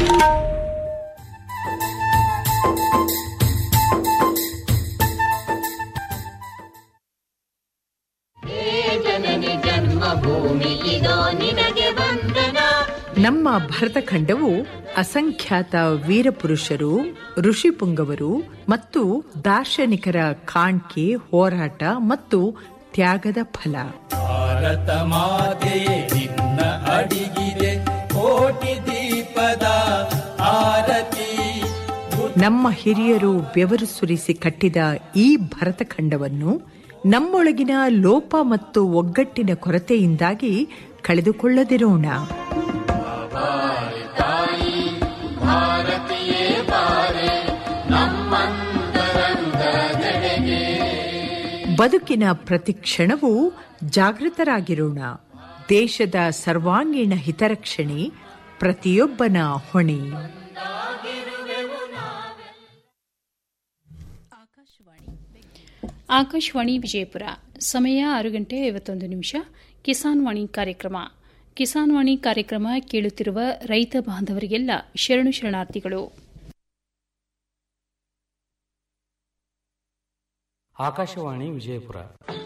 ಜನನಿ ಜನ್ಮಭೂಮಿ ಇದೋ ನಿನಗೆ ವಂದನ ನಮ್ಮ ಭರತಖಂಡವು ಅಸಂಖ್ಯಾತ ವೀರಪುರುಷರು ಋಷಿಪುಂಗವರು ಮತ್ತು ದಾರ್ಶನಿಕರ ಕಾಣ್ಕೆ ಹೋರಾಟ ಮತ್ತು ತ್ಯಾಗದ ಫಲ ಭಾರತ ಮಾತೆಯೇ ನಿನ್ನ ಅಡಿಗಿದೆ ಕೋಟಿ ದೀಪದ ಆರತಿ ನಮ್ಮ ಹಿರಿಯರು ಬೆವರು ಸುರಿಸಿ ಕಟ್ಟಿದ ಈ ಭರತಖಂಡವನ್ನು ನಮ್ಮೊಳಗಿನ ಲೋಪ ಮತ್ತು ಒಗ್ಗಟ್ಟಿನ ಕೊರತೆಯಿಂದಾಗಿ ಕಳೆದುಕೊಳ್ಳದಿರೋಣ ಬದುಕಿನ ಪ್ರತಿ ಕ್ಷಣವೂ ಜಾಗೃತರಾಗಿರೋಣ ದೇಶದ ಸರ್ವಾಂಗೀಣ ಹಿತರಕ್ಷಣೆ ಪ್ರತಿಯೊಬ್ಬನ ಹೊಣೆ ಆಕಾಶವಾಣಿ ವಿಜಯಪುರ ಸಮಯ ಆರು ಗಂಟೆ ಐವತ್ತೊಂದು ನಿಮಿಷ ಕಿಸಾನ್ ವಾಣಿ ಕಾರ್ಯಕ್ರಮ ಕಿಸಾನ್ ವಾಣಿ ಕಾರ್ಯಕ್ರಮ ಕೇಳುತ್ತಿರುವ ರೈತ ಬಾಂಧವರಿಗೆಲ್ಲ ಶರಣು ಶರಣಾರ್ಥಿಗಳು ಆಕಾಶವಾಣಿ ವಿಜಯಪುರ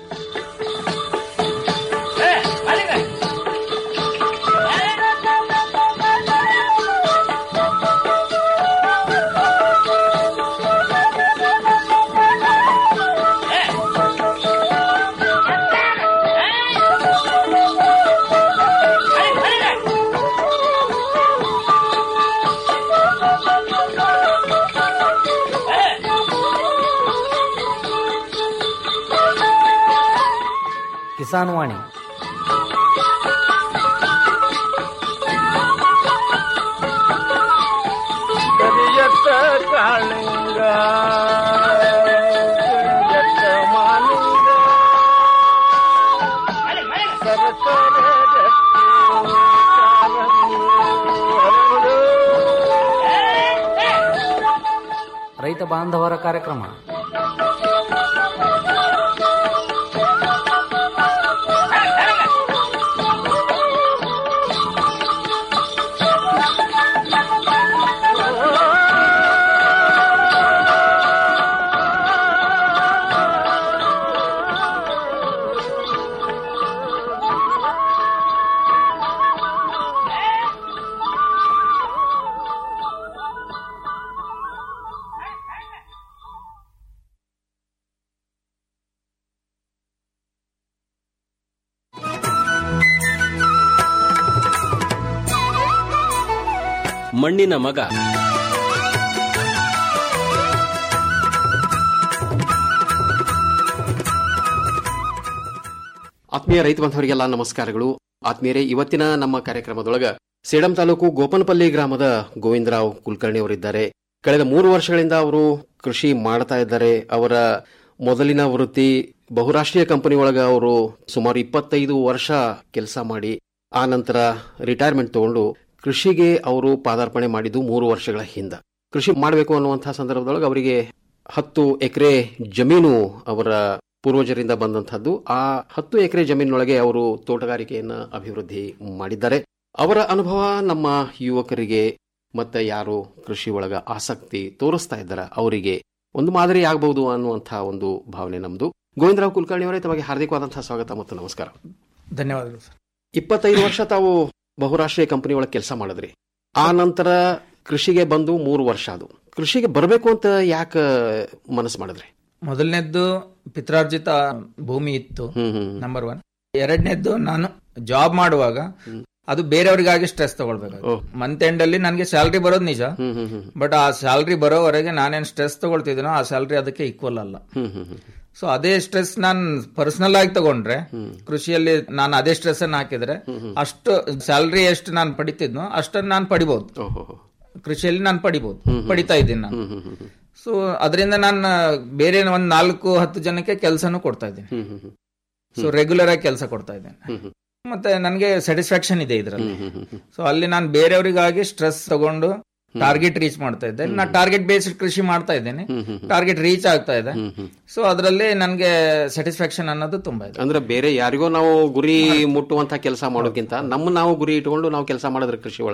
ಕಿಸಾನ್ ವಾಣಿ ಕರಿಯತ್ತ ಕಾಳಿಂಗ ಕರಿಯತ್ತ ಮಾಲಿಂಗ ಸರಸರ ರಕ್ತಿ ಕಾರಂಗಿ ಹರಡು. ರೈತ ಬಾಂಧವರ ಕಾರ್ಯಕ್ರಮ ಮಣ್ಣಿನ ಮಗ ಆತ್ಮೀಯ ರೈತ ಬಾಂಧವರಿಗೆಲ್ಲ ನಮಸ್ಕಾರಗಳು ಆತ್ಮೀಯರೇ ಇವತ್ತಿನ ನಮ್ಮ ಕಾರ್ಯಕ್ರಮದೊಳಗ ಸೇಡಂ ತಾಲೂಕು ಗೋಪನಪಲ್ಲಿ ಗ್ರಾಮದ ಗೋವಿಂದರಾವ್ ಕುಲಕರ್ಣಿ ಅವರಿದ್ದಾರೆ ಕಳೆದ ಮೂರು ವರ್ಷಗಳಿಂದ ಅವರು ಕೃಷಿ ಮಾಡ್ತಾ ಇದ್ದಾರೆ ಅವರ ಮೊದಲಿನ ವೃತ್ತಿ ಬಹುರಾಷ್ಟ್ರೀಯ ಕಂಪನಿ ಒಳಗ ಅವರು ಸುಮಾರು ಇಪ್ಪತ್ತೈದು ವರ್ಷ ಕೆಲಸ ಮಾಡಿ ಆ ನಂತರ ರಿಟೈರ್ಮೆಂಟ್ ತಗೊಂಡು ಕೃಷಿಗೆ ಅವರು ಪಾದಾರ್ಪಣೆ ಮಾಡಿದ್ದು ಮೂರು ವರ್ಷಗಳ ಹಿಂದ ಕೃಷಿ ಮಾಡಬೇಕು ಅನ್ನುವಂತಹ ಸಂದರ್ಭದೊಳಗೆ ಅವರಿಗೆ ಹತ್ತು ಎಕರೆ ಜಮೀನು ಅವರ ಪೂರ್ವಜರಿಂದ ಬಂದಂತಹದ್ದು ಆ ಹತ್ತು ಎಕರೆ ಜಮೀನಿನೊಳಗೆ ಅವರು ತೋಟಗಾರಿಕೆಯನ್ನ ಅಭಿವೃದ್ಧಿ ಮಾಡಿದ್ದಾರೆ ಅವರ ಅನುಭವ ನಮ್ಮ ಯುವಕರಿಗೆ ಮತ್ತೆ ಯಾರು ಕೃಷಿ ಒಳಗ ಆಸಕ್ತಿ ತೋರಿಸ್ತಾ ಇದ್ದಾರೆ ಅವರಿಗೆ ಒಂದು ಮಾದರಿ ಆಗಬಹುದು ಅನ್ನುವಂತಹ ಒಂದು ಭಾವನೆ ನಮ್ದು ಗೋವಿಂದರಾವ್ ಕುಲಕರ್ಣಿ ಅವರೇ ತಮಗೆ ಹಾರ್ದಿಕವಾದಂತಹ ಸ್ವಾಗತ ಮತ್ತು ನಮಸ್ಕಾರ ಧನ್ಯವಾದಗಳು ಸರ್ ಇಪ್ಪತ್ತೈದು ವರ್ಷ ತಾವು ಬಹುರಾಷ್ಟ್ರೀಯ ಕಂಪನಿ ಒಳಗೆ ಕೆಲಸ ಮಾಡಿದ್ರಿ ಆ ನಂತರ ಕೃಷಿಗೆ ಬಂದು ಮೂರು ವರ್ಷ ಅದು ಕೃಷಿಗೆ ಬರಬೇಕು ಅಂತ ಯಾಕೆ ಮನಸ್ಸು ಮಾಡಿದ್ರಿ ಮೊದಲನೇದ್ದು ಪಿತ್ರಾರ್ಜಿತ ಭೂಮಿ ಇತ್ತು ಹ್ಮ್ ಹ್ಮ್ ನಂಬರ್ ಒನ್ ಎರಡನೇದ್ದು ನಾನು ಜಾಬ್ ಮಾಡುವಾಗ ಅದು ಬೇರೆಯವರಿಗಾಗಿ ಸ್ಟ್ರೆಸ್ ತಗೊಳ್ಬೇಕು ಮಂತ್ ಎಂಡ್ ಅಲ್ಲಿ ನನಗೆ ಸ್ಯಾಲ್ರಿ ಬರೋದು ನಿಜ ಹ್ಮ್ ಹ್ಮ್ ಹ್ಮ್ ಬಟ್ ಆ ಸ್ಯಾಲ್ರಿ ಬರೋವರೆಗೆ ನಾನೇನ್ ಸ್ಟ್ರೆಸ್ ತಗೊಳ್ತಿದ್ದೀನೋ ಆ ಸ್ಯಾಲ್ರಿ ಅದಕ್ಕೆ ಈಕ್ವಲ್ ಅಲ್ಲ ಹ್ಮ್ ಹ್ಮ್ ಹ್ಮ್ ಸೊ ಅದೇ ಸ್ಟ್ರೆಸ್ ನಾನು ಪರ್ಸನಲ್ ಆಗಿ ತಗೊಂಡ್ರೆ ಕೃಷಿಯಲ್ಲಿ ನಾನು ಅದೇ ಸ್ಟ್ರೆಸ್ ಅನ್ನು ಹಾಕಿದ್ರೆ ಅಷ್ಟು ಸ್ಯಾಲ್ರಿ ಎಷ್ಟು ನಾನು ಪಡಿತಿದ್ನೋ ಅಷ್ಟನ್ನು ನಾನು ಪಡಿಬಹುದು ಓಹೋ ಕೃಷಿಯಲ್ಲಿ ನಾನು ಪಡಿಬಹುದು ಪಡಿತಾ ಇದ್ದೀನಿ ನಾನು ಹ್ಮ್ ಹ್ಮ್ ಹ್ಮ್ ಹ್ಮ್ ಸೊ ಅದರಿಂದ ನಾನು ಬೇರೆ ಒಂದ್ ನಾಲ್ಕು ಹತ್ತು ಜನಕ್ಕೆ ಕೆಲಸನೂ ಕೊಡ್ತಾ ಇದ್ದೀನಿ ಹ್ಮ್ ಹ್ಮ್ ಹ್ಮ್ ಸೊ ರೆಗ್ಯುಲರ್ ಆಗಿ ಕೆಲಸ ಕೊಡ್ತಾ ಇದ್ದೇನೆ ಹ್ಮ್ ಹ್ಮ್ ಮತ್ತೆ ನನಗೆ ಸ್ಯಾಟಿಸ್ಫ್ಯಾಕ್ಷನ್ ಇದೆ ಇದರಲ್ಲಿ ಹ್ಮ್ ಹ್ಮ್ ಹ್ಮ್ ಸೊ ಅಲ್ಲಿ ನಾನು ಬೇರೆಯವರಿಗಾಗಿ ಸ್ಟ್ರೆಸ್ ತಗೊಂಡು ಟಾರ್ಗೆಟ್ ರೀಚ್ ಮಾಡ್ತಾ ಇದ್ದೆ ನಾನು ಟಾರ್ಗೆಟ್ ಬೇಸ್ಡ್ ಕೃಷಿ ಮಾಡ್ತಾ ಇದ್ದೇನೆ ಹ್ಮ್ ಹ್ಮ್ ಹ್ಮ್ ಟಾರ್ಗೆಟ್ ರೀಚ್ ಆಗ್ತಾ ಇದೆ ಹ್ಮ್ ಹ್ಮ್. ಸೊ ಅದರಲ್ಲಿ ನನಗೆ ಸ್ಯಾಟಿಸ್ಫ್ಯಾಕ್ಷನ್ ಅನ್ನೋದು ತುಂಬಾ ಇದೆ ಅಂದ್ರೆ ಬೇರೆ ಯಾರಿಗೋ ನಾವು ಗುರಿ ಮುಟ್ಟುವಂತ ಕೆಲಸ ಮಾಡೋಕ್ಕಿಂತ ನಮ್ಮ ನಾವು ಗುರಿ ಇಟ್ಕೊಂಡು ನಾವು ಕೆಲಸ ಮಾಡಿದ್ರೆ ಕೃಷಿ ಒಳಗ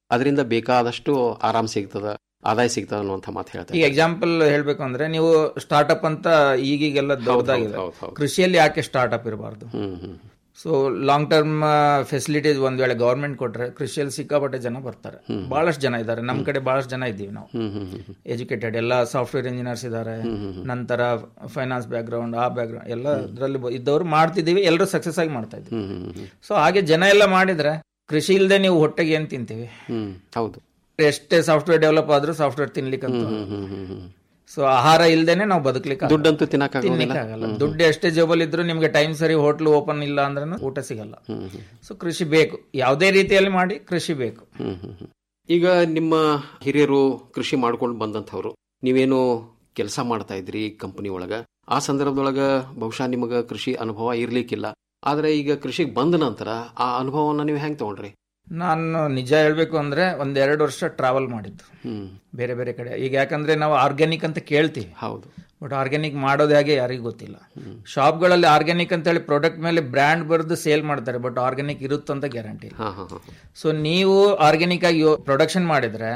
ಅದರಿಂದ ಬೇಕಾದಷ್ಟು ಆರಾಮ್ ಸಿಗ್ತದ ಆದಾಯ ಸಿಗ್ತದ ಅನ್ನುವಂಥ ಮಾತು ಈಗ ಹೇಳ್ತಾರೆ ಎಕ್ಸಾಂಪಲ್ ಹೇಳ್ಬೇಕು ಅಂದ್ರೆ ನೀವು ಸ್ಟಾರ್ಟ್ಅಪ್ ಅಂತ ಈಗೀಗೆಲ್ಲ ದೊಡ್ಡದಾಗಿದೆ ಹೌದು, ಹೌದು. ಕೃಷಿಯಲ್ಲಿ ಯಾಕೆ ಸ್ಟಾರ್ಟ್ಅಪ್ ಇರಬಾರ್ದು ಹ್ಮ್ ಹ್ಮ್ ಸೊ ಲಾಂಗ್ ಟರ್ಮ್ ಫೆಸಿಲಿಟೀಸ್ ಒಂದ್ ವೇಳೆ ಗವರ್ಮೆಂಟ್ ಕೊಟ್ರೆ ಕೃಷಿಯಲ್ಲಿ ಸಿಕ್ಕಾಪಟ್ಟೆ ಜನ ಬರ್ತಾರೆ ಬಹಳಷ್ಟು ಜನ ಇದ್ದಾರೆ ನಮ್ ಕಡೆ ಬಹಳಷ್ಟು ಜನ ಇದ್ದೀವಿ ನಾವು ಹ್ಮ್ ಹ್ಮ್ ಹ್ಮ್ ಎಜುಕೇಟೆಡ್ ಎಲ್ಲ ಸಾಫ್ಟ್ವೇರ್ ಇಂಜಿನಿಯರ್ಸ್ ಇದ್ದಾರೆ ನಂತರ ಫೈನಾನ್ಸ್ ಬ್ಯಾಕ್ ಗ್ರೌಂಡ್ ಆ ಬ್ಯಾಕ್ ಗ್ರೌಂಡ್ ಎಲ್ಲ ಇದರಲ್ಲಿ ಇದ್ದವರು ಮಾಡ್ತಿದ್ದೀವಿ ಎಲ್ಲರೂ ಸಕ್ಸಸ್ ಆಗಿ ಮಾಡ್ತಾ ಇದ್ದೀವಿ ಹ್ಮ್ ಹ್ಮ್ ಹ್ಮ್ ಸೊ ಹಾಗೆ ಜನ ಎಲ್ಲ ಮಾಡಿದ್ರೆ ಕೃಷಿ ಇಲ್ಲದೆ ನೀವು ಹೊಟ್ಟೆಗೆ ಏನ್ ತಿಂತೀವಿ ಹ್ಮ್ ಹೌದು ಎಷ್ಟೇ ಸಾಫ್ಟ್ವೇರ್ ಡೆವಲಪ್ ಆದ್ರೂ ಸಾಫ್ಟ್ವೇರ್ ತಿನ್ಲಿಕ್ಕಂತ ಹ್ಮ್ ಹ್ಮ್ ಹ್ಮ್ ಹ್ಮ್ ಸೊ ಆಹಾರ ಇಲ್ದೇನೆ ನಾವು ಬದುಕಲಿಕ್ಕೆ ದುಡ್ಡಂತೂ ತಿನ್ನಕ್ಕಾಗೋದಿಲ್ಲ ತಿನ್ಲಿಕ್ಕೆ ಆಗಲ್ಲ ದುಡ್ಡು ಎಷ್ಟೇ ಜೇಬಲ್ ಇದ್ರೂ ನಿಮ್ಗೆ ಟೈಮ್ ಸರಿ ಹೋಟ್ಲ್ ಓಪನ್ ಇಲ್ಲ ಅಂದ್ರೆ ಊಟ ಸಿಗಲ್ಲ ಹ್ಮ್ ಹ್ಮ್ ಸೊ ಕೃಷಿ ಬೇಕು ಯಾವುದೇ ರೀತಿಯಲ್ಲಿ ಮಾಡಿ ಕೃಷಿ ಬೇಕು ಹ್ಮ್ ಹ್ಮ್ ಹ್ಮ್. ಈಗ ನಿಮ್ಮ ಹಿರಿಯರು ಕೃಷಿ ಮಾಡ್ಕೊಂಡು ಬಂದಂಥವ್ರು ನೀವೇನು ಕೆಲಸ ಮಾಡ್ತಾ ಇದ್ರಿ ಕಂಪನಿ ಒಳಗ ಆ ಸಂದರ್ಭದೊಳಗ ಬಹುಶಃ ನಿಮಗ ಕೃಷಿ ಅನುಭವ ಇರ್ಲಿಕ್ಕಿಲ್ಲ ಆದ್ರೆ ಈಗ ಕೃಷಿಗೆ ಬಂದ ನಂತರ ಆ ಅನುಭವವನ್ನ ನೀವು ಹೆಂಗ್ ತಗೊಂಡ್ರಿ ನಾನು ನಿಜ ಹೇಳ್ಬೇಕು ಅಂದ್ರೆ ಒಂದ್ ಎರಡು ವರ್ಷ ಟ್ರಾವೆಲ್ ಮಾಡಿದ್ದು ಹ್ಮ್ ಬೇರೆ ಬೇರೆ ಕಡೆ ಈಗ ಯಾಕಂದ್ರೆ ನಾವು ಆರ್ಗ್ಯಾನಿಕ್ ಅಂತ ಕೇಳ್ತೀವಿ ಹೌದು ಬಟ್ ಆರ್ಗ್ಯಾನಿಕ್ ಮಾಡೋದು ಹೇಗೆ ಯಾರಿಗೂ ಗೊತ್ತಿಲ್ಲ ಶಾಪ್ಗಳಲ್ಲಿ ಆರ್ಗ್ಯಾನಿಕ್ ಅಂತ ಹೇಳಿ ಪ್ರಾಡಕ್ಟ್ ಮೇಲೆ ಬ್ರ್ಯಾಂಡ್ ಬರೆದು ಸೇಲ್ ಮಾಡ್ತಾರೆ ಬಟ್ ಆರ್ಗ್ಯಾನಿಕ್ ಇರುತ್ತಂತ ಗ್ಯಾರಂಟಿ ಇಲ್ಲ ಹಾ ಹಾ ಹಾ ಸೊ ನೀವು ಆರ್ಗ್ಯಾನಿಕ್ ಆಗಿ ಪ್ರೊಡಕ್ಷನ್ ಮಾಡಿದ್ರೆ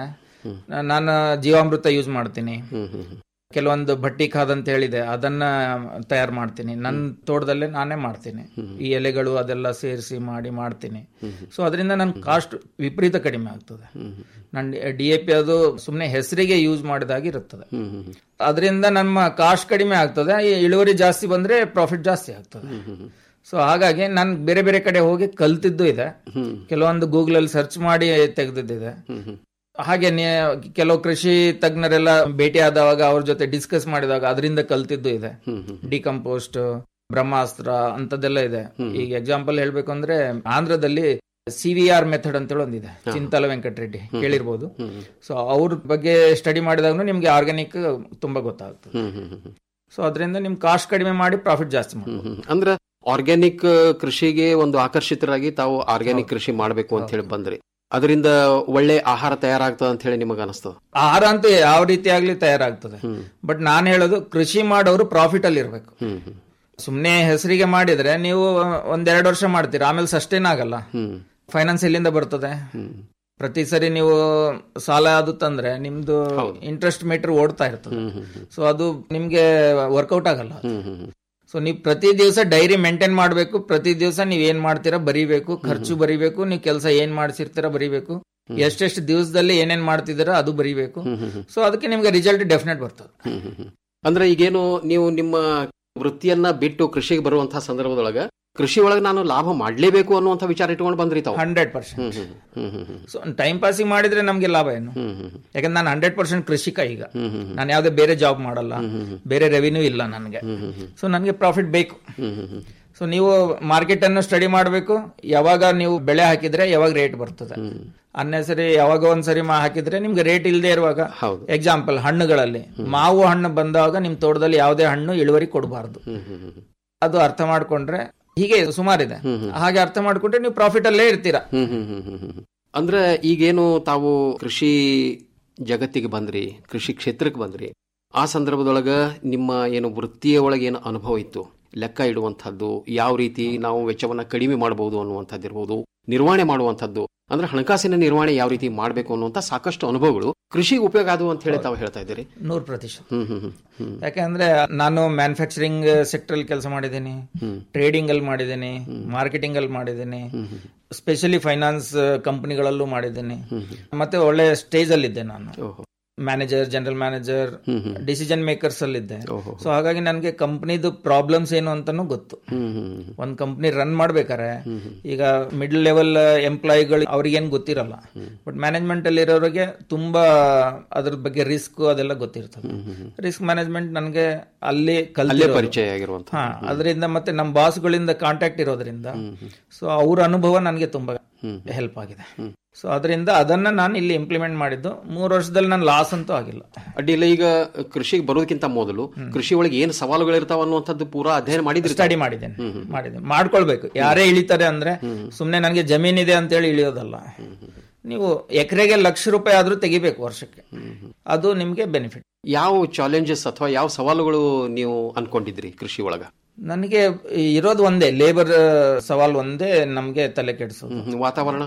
ನಾನು ಜೀವಾಮೃತ ಯೂಸ್ ಮಾಡ್ತೀನಿ ಹ್ಮ್ ಹ್ಮ್ ಹ್ಮ್ ಕೆಲವೊಂದು ಭಟ್ಟಿ ಖಾದ್ ಅಂತ ಹೇಳಿದೆ ಅದನ್ನ ತಯಾರು ಮಾಡ್ತೀನಿ ನನ್ನ ತೋಟದಲ್ಲೇ ನಾನೇ ಮಾಡ್ತೀನಿ ಈ ಎಲೆಗಳು ಅದೆಲ್ಲ ಸೇರಿಸಿ ಮಾಡಿ ಮಾಡ್ತೀನಿ ಸೊ ಅದರಿಂದ ನನ್ನ ಕಾಸ್ಟ್ ವಿಪರೀತ ಕಡಿಮೆ ಆಗ್ತದೆ ನನ್ನ ಡಿ ಎ ಪಿ ಅದು ಸುಮ್ಮನೆ ಹೆಸರಿಗೆ ಯೂಸ್ ಮಾಡಿದಾಗಿ ಇರುತ್ತದೆ ಹ್ಮ್ ಹ್ಮ್ ಹ್ಮ್ ಅದರಿಂದ ನಮ್ಮ ಕಾಸ್ಟ್ ಕಡಿಮೆ ಆಗ್ತದೆ ಈ ಇಳುವರಿ ಜಾಸ್ತಿ ಬಂದ್ರೆ ಪ್ರಾಫಿಟ್ ಜಾಸ್ತಿ ಆಗ್ತದೆ ಸೊ ಹಾಗಾಗಿ ನಾನು ಬೇರೆ ಬೇರೆ ಕಡೆ ಹೋಗಿ ಕಲ್ತಿದ್ದು ಇದೆ ಕೆಲವೊಂದು ಗೂಗಲ್ ಅಲ್ಲಿ ಸರ್ಚ್ ಮಾಡಿ ತೆಗೆದಿದ್ದಿದೆ ಹಾಗೆ ನೇ- ಕೆಲವು ಕೃಷಿ ತಜ್ಞರೆಲ್ಲ ಭೇಟಿ ಆದವಾಗ ಅವ್ರ ಜೊತೆ ಡಿಸ್ಕಸ್ ಮಾಡಿದಾಗ ಅದರಿಂದ ಕಲ್ತಿದ್ದು ಇದೆ ಡಿಕಂಪೋಸ್ಟ್ ಬ್ರಹ್ಮಾಸ್ತ್ರ ಅಂತದೆಲ್ಲ ಇದೆ ಈಗ ಎಕ್ಸಾಂಪಲ್ ಹೇಳ್ಬೇಕು ಅಂದ್ರೆ ಆಂಧ್ರದಲ್ಲಿ ಸಿ ವಿ ಆರ್ ಮೆಥಡ್ ಅಂತೇಳಿ ಒಂದಿದೆ ಚಿಂತಲ ವೆಂಕಟರೆಡ್ಡಿ ಕೇಳಿರ್ಬೋದು ಸೊ ಅವ್ರ ಬಗ್ಗೆ ಸ್ಟಡಿ ಮಾಡಿದಾಗ ನಿಮ್ಗೆ ಆರ್ಗ್ಯಾನಿಕ್ ತುಂಬಾ ಗೊತ್ತಾಗ್ತದೆ ಹ್ಮ್ ಹ್ಮ್ ಹ್ಮ್ ಹ್ಮ್ ಸೊ ಅದರಿಂದ ನಿಮ್ ಕಾಸ್ಟ್ ಕಡಿಮೆ ಮಾಡಿ ಪ್ರಾಫಿಟ್ ಜಾಸ್ತಿ ಮಾಡಿ ಹ್ಮ್ ಹ್ಮ್. ಅಂದ್ರ ಆರ್ಗ್ಯಾನಿಕ್ ಕೃಷಿಗೆ ಒಂದು ಆಕರ್ಷಿತರಾಗಿ ತಾವು ಆರ್ಗ್ಯಾನಿಕ್ ಕೃಷಿ ಮಾಡಬೇಕು ಅಂತ ಹೇಳಿ ಬಂದ್ರಿ ಅದರಿಂದ ಒಳ್ಳೆ ಆಹಾರ ತಯಾರಾಗ್ತದ ಅಂತ ಹೇಳಿ ನಿಮಗೆ ಅನಿಸ್ತದ ಆಹಾರ ಅಂತೂ ಯಾವ ರೀತಿ ಆಗ್ಲಿ ತಯಾರಾಗ್ತದೆ ಬಟ್ ನಾನು ಹೇಳೋದು ಕೃಷಿ ಮಾಡೋರು ಪ್ರಾಫಿಟ್ ಅಲ್ಲಿ ಇರ್ಬೇಕು ಹ್ಮ್ ಹ್ಮ್ ಸುಮ್ನೆ ಹೆಸರಿಗೆ ಮಾಡಿದ್ರೆ ನೀವು ಒಂದೆರಡು ವರ್ಷ ಮಾಡ್ತೀರಾ ಆಮೇಲೆ ಸಸ್ಟೈನ್ ಆಗಲ್ಲ ಹ್ಮ್ ಫೈನಾನ್ಸ್ ಎಲ್ಲಿಂದ ಬರ್ತದೆ ಪ್ರತಿ ಸರಿ ನೀವು ಸಾಲ ಅದು ತಂದ್ರೆ ನಿಮ್ದು ಇಂಟ್ರೆಸ್ಟ್ ಮೀಟರ್ ಓಡ್ತಾ ಇರ್ತದೆ ಸೊ ಅದು ನಿಮ್ಗೆ ವರ್ಕೌಟ್ ಆಗಲ್ಲ ಅದು. ಹ್ಮ್ ಹ್ಮ್ ಹ್ಮ್ ಸೊ ನೀವು ಪ್ರತಿ ದಿವಸ ಡೈರಿ ಮೇಂಟೈನ್ ಮಾಡಬೇಕು ಪ್ರತಿ ದಿವಸ ನೀವ್ ಏನ್ ಮಾಡ್ತೀರಾ ಬರಿಬೇಕು ಖರ್ಚು ಬರಿಬೇಕು ನೀವು ಕೆಲಸ ಏನ್ ಮಾಡ್ಸಿರ್ತೀರಾ ಬರಿಬೇಕು ಎಷ್ಟೆಷ್ಟು ದಿವಸದಲ್ಲಿ ಏನೇನ್ ಮಾಡ್ತಿದ್ದೀರಾ ಅದು ಬರಿಬೇಕು ಸೊ ಅದಕ್ಕೆ ನಿಮ್ಗೆ ರಿಸಲ್ಟ್ ಡೆಫಿನೆಟ್ ಬರ್ತದೆ ಹ್ಮ್ ಹ್ಮ್ ಹ್ಮ್. ಅಂದ್ರೆ ಈಗೇನು ನೀವು ನಿಮ್ಮ ವೃತ್ತಿಯನ್ನ ಬಿಟ್ಟು ಕೃಷಿಗೆ ಬರುವಂತಹ ಸಂದರ್ಭದೊಳಗ ಕೃಷಿ ಒಳಗೆ ನಾನು ಲಾಭ ಮಾಡ್ಲೇಬೇಕು ಅನ್ನುವಂಥ ವಿಚಾರ ಇಟ್ಕೊಂಡು ಬಂದ್ರಿ ತಾವು ಹಂಡ್ರೆಡ್ ಪರ್ಸೆಂಟ್ ಹ್ಮ್ ಹ್ಮ್ ಹ್ಮ್ ಹ್ಮ್ ಹ್ಮ್ ಸೊ ಟೈಮ್ ಪಾಸಿಂಗ್ ಮಾಡಿದ್ರೆ ನಮ್ಗೆ ಲಾಭ ಏನು ಹ್ಮ್ ಹ್ಮ್ ಹ್ಮ್. ಯಾಕಂದ್ರೆ ನಾನು ಹಂಡ್ರೆಡ್ ಪರ್ಸೆಂಟ್ ಕೃಷಿಕ ಈಗ ಹ್ಮ್ ಹ್ಮ್ ನಾನು ಯಾವ್ದೇ ಬೇರೆ ಜಾಬ್ ಮಾಡಲ್ಲ ಬೇರೆ ರೆವಿನ್ಯೂ ಇಲ್ಲ ನನಗೆ ಸೊ ನನಗೆ ಪ್ರಾಫಿಟ್ ಬೇಕು ಹ್ಮ್ ಹ್ಮ್ ಹ್ಮ್. ಸೊ ನೀವು ಮಾರ್ಕೆಟ್ ಅನ್ನು ಸ್ಟಡಿ ಮಾಡಬೇಕು ಯಾವಾಗ ನೀವು ಬೆಳೆ ಹಾಕಿದ್ರೆ ಯಾವಾಗ ರೇಟ್ ಬರ್ತದೆ ಅನ್ನೆಸರಿ ಯಾವಾಗ ಒಂದ್ಸರಿ ಮಾ ಹಾಕಿದ್ರೆ ನಿಮ್ಗೆ ರೇಟ್ ಇಲ್ಲದೆ ಇರುವಾಗ ಹೌದು. ಎಕ್ಸಾಂಪಲ್ ಹಣ್ಣುಗಳಲ್ಲಿ ಮಾವು ಹಣ್ಣು ಬಂದಾಗ ನಿಮ್ ತೋಟದಲ್ಲಿ ಯಾವುದೇ ಹಣ್ಣು ಇಳುವರಿ ಕೊಡಬಾರ್ದು ಹ್ಮ್ ಹ್ಮ್ ಹ್ಮ್. ಅದು ಅರ್ಥ ಮಾಡ್ಕೊಂಡ್ರೆ ಹೀಗೆ ಸುಮಾರಿದೆ ಹಾಗೆ ಅರ್ಥ ಮಾಡ್ಕೊಂಡ್ರೆ ನೀವು ಪ್ರಾಫಿಟ್ ಅಲ್ಲೇ ಇರ್ತೀರಾ ಹ್ಮ್ ಹ್ಮ್ ಹ್ಮ್ ಹ್ಮ್ ಹ್ಮ್. ಅಂದ್ರೆ ಈಗೇನು ತಾವು ಕೃಷಿ ಜಗತ್ತಿಗೆ ಬಂದ್ರಿ ಕೃಷಿ ಕ್ಷೇತ್ರಕ್ಕೆ ಬಂದ್ರಿ ಆ ಸಂದರ್ಭದೊಳಗ ನಿಮ್ಮ ಏನು ವೃತ್ತಿಯ ಒಳಗೆ ಏನು ಅನುಭವ ಇತ್ತು ಲೆಕ್ಕ ಇಡುವಂಥದ್ದು ಯಾವ ರೀತಿ ನಾವು ವೆಚ್ಚವನ್ನ ಕಡಿಮೆ ಮಾಡಬಹುದು ಅನ್ನುವಂಥದ್ದು ಇರ್ಬೋದು ನಿರ್ವಹಣೆ ಮಾಡುವಂಥದ್ದು ಅಂದ್ರೆ ಹಣಕಾಸಿನ ನಿರ್ವಹಣೆ ಯಾವ ರೀತಿ ಮಾಡಬೇಕು ಅನ್ನುವಂಥ ಸಾಕಷ್ಟು ಅನುಭವಗಳು ಕೃಷಿಗೆ ಉಪಯೋಗ ಆದವು ಅಂತ ಹೇಳಿ ತಾವು ಹೇಳ್ತಾ ಇದ್ದೀರಿ ನೂರು ಪ್ರತಿಶತ ಹ್ಮ್ ಹ್ಮ್ ಹ್ಮ್ ಹ್ಮ್ ಯಾಕಂದ್ರೆ ನಾನು ಮ್ಯಾನುಫ್ಯಾಕ್ಚರಿಂಗ್ ಸೆಕ್ಟರ್ ಅಲ್ಲಿ ಕೆಲಸ ಮಾಡಿದ್ದೀನಿ ಟ್ರೇಡಿಂಗ್ ಅಲ್ಲಿ ಮಾಡಿದ್ದೀನಿ ಮಾರ್ಕೆಟಿಂಗ್ ಅಲ್ಲಿ ಮಾಡಿದ್ದೀನಿ ಸ್ಪೆಷಲಿ ಫೈನಾನ್ಸ್ ಕಂಪನಿಗಳಲ್ಲೂ ಮಾಡಿದ್ದೀನಿ ಮತ್ತೆ ಒಳ್ಳೆ ಸ್ಟೇಜ್ ಅಲ್ಲಿ ಇದ್ದೆ ನಾನು ಓಹೋ manager general manager decision makers ಅಲ್ಲಿ ಇದ್ದೆ ಓಹೋ. ಸೊ ಹಾಗಾಗಿ ನನಗೆ ಕಂಪ್ನಿದು ಪ್ರಾಬ್ಲಮ್ಸ್ ಏನು ಅಂತಾನು ಗೊತ್ತು ಹ್ಮ್ ಹ್ಮ್ ಒಂದ್ ಕಂಪ್ನಿ ರನ್ ಮಾಡ್ಬೇಕಾರೆ ಈಗ ಮಿಡ್ಲ್ ಲೆವೆಲ್ ಎಂಪ್ಲಾಯಿಗಳು ಅವ್ರಿಗೇನ್ ಗೊತ್ತಿರಲ್ಲ ಬಟ್ ಮ್ಯಾನೇಜ್ಮೆಂಟ್ ಅಲ್ಲಿ ಇರೋರಿಗೆ ತುಂಬಾ ಅದ್ರ ಬಗ್ಗೆ ರಿಸ್ಕ್ ಅದೆಲ್ಲ ಗೊತ್ತಿರ್ತದೆ ರಿಸ್ಕ್ ಮ್ಯಾನೇಜ್ಮೆಂಟ್ ನನಗೆ ಅಲ್ಲಿ ಅಲ್ಲೇ ಕಲ್ತಿರೋದು. ಪರಿಚಯ ಆಗಿರುವಂಥ ಹಾ ಅದರಿಂದ ಮತ್ತೆ ನಮ್ಮ ಬಾಸ್ಗಳಿಂದ ಕಾಂಟ್ಯಾಕ್ಟ್ ಇರೋದ್ರಿಂದ ಸೊ ಅವ್ರ ಅನುಭವ ನನಗೆ ತುಂಬಾ ಹೆಲ್ಪ್ ಆಗಿದೆ ಸೊ ಅದರಿಂದ ಅದನ್ನ ನಾನು ಇಲ್ಲಿ ಇಂಪ್ಲಿಮೆಂಟ್ ಮಾಡಿದ್ದು ಮೂರು ವರ್ಷದಲ್ಲಿ ನಾನು ಲಾಸ್ ಅಂತೂ ಆಗಿಲ್ಲ ಅಡ್ಡಿಲ್ಲ ಈಗ ಕೃಷಿಗೆ ಬರೋದಕ್ಕಿಂತ ಮೊದಲು ಕೃಷಿ ಒಳಗೆ ಏನು ಸವಾಲುಗಳಿರ್ತಾವ ಅನ್ನುವಂಥದ್ದು ಪೂರಾ ಅಧ್ಯಯನ ಮಾಡಿದ್ರಿ ಸ್ಟಡಿ ಮಾಡಿದ್ದೇನೆ ಮಾಡಿದ್ದೇನೆ ಮಾಡ್ಕೊಳ್ಬೇಕು ಯಾರೇ ಇಳಿತಾರೆ ಅಂದ್ರೆ ಸುಮ್ನೆ ನನಗೆ ಜಮೀನಿದೆ ಅಂತ ಹೇಳಿ ಇಳಿಯೋದಲ್ಲ ನೀವು ಎಕರೆಗೆ ಲಕ್ಷ ರೂಪಾಯಿ ಆದ್ರೂ ತೆಗಿಬೇಕು ವರ್ಷಕ್ಕೆ ಅದು ನಿಮ್ಗೆ ಬೆನಿಫಿಟ್ ಯಾವ ಚಾಲೆಂಜಸ್ ಅಥವಾ ಯಾವ ಸವಾಲುಗಳು ನೀವು ಅನ್ಕೊಂಡಿದ್ರಿ ಕೃಷಿ ಒಳಗ ನನಗೆ ಇರೋದು ಒಂದೇ ಲೇಬರ್ ಸವಾಲ್ ಒಂದೇ ನಮ್ಗೆ ತಲೆ ಕೆಡಿಸೋದು ಹ್ಮ್, ವಾತಾವರಣ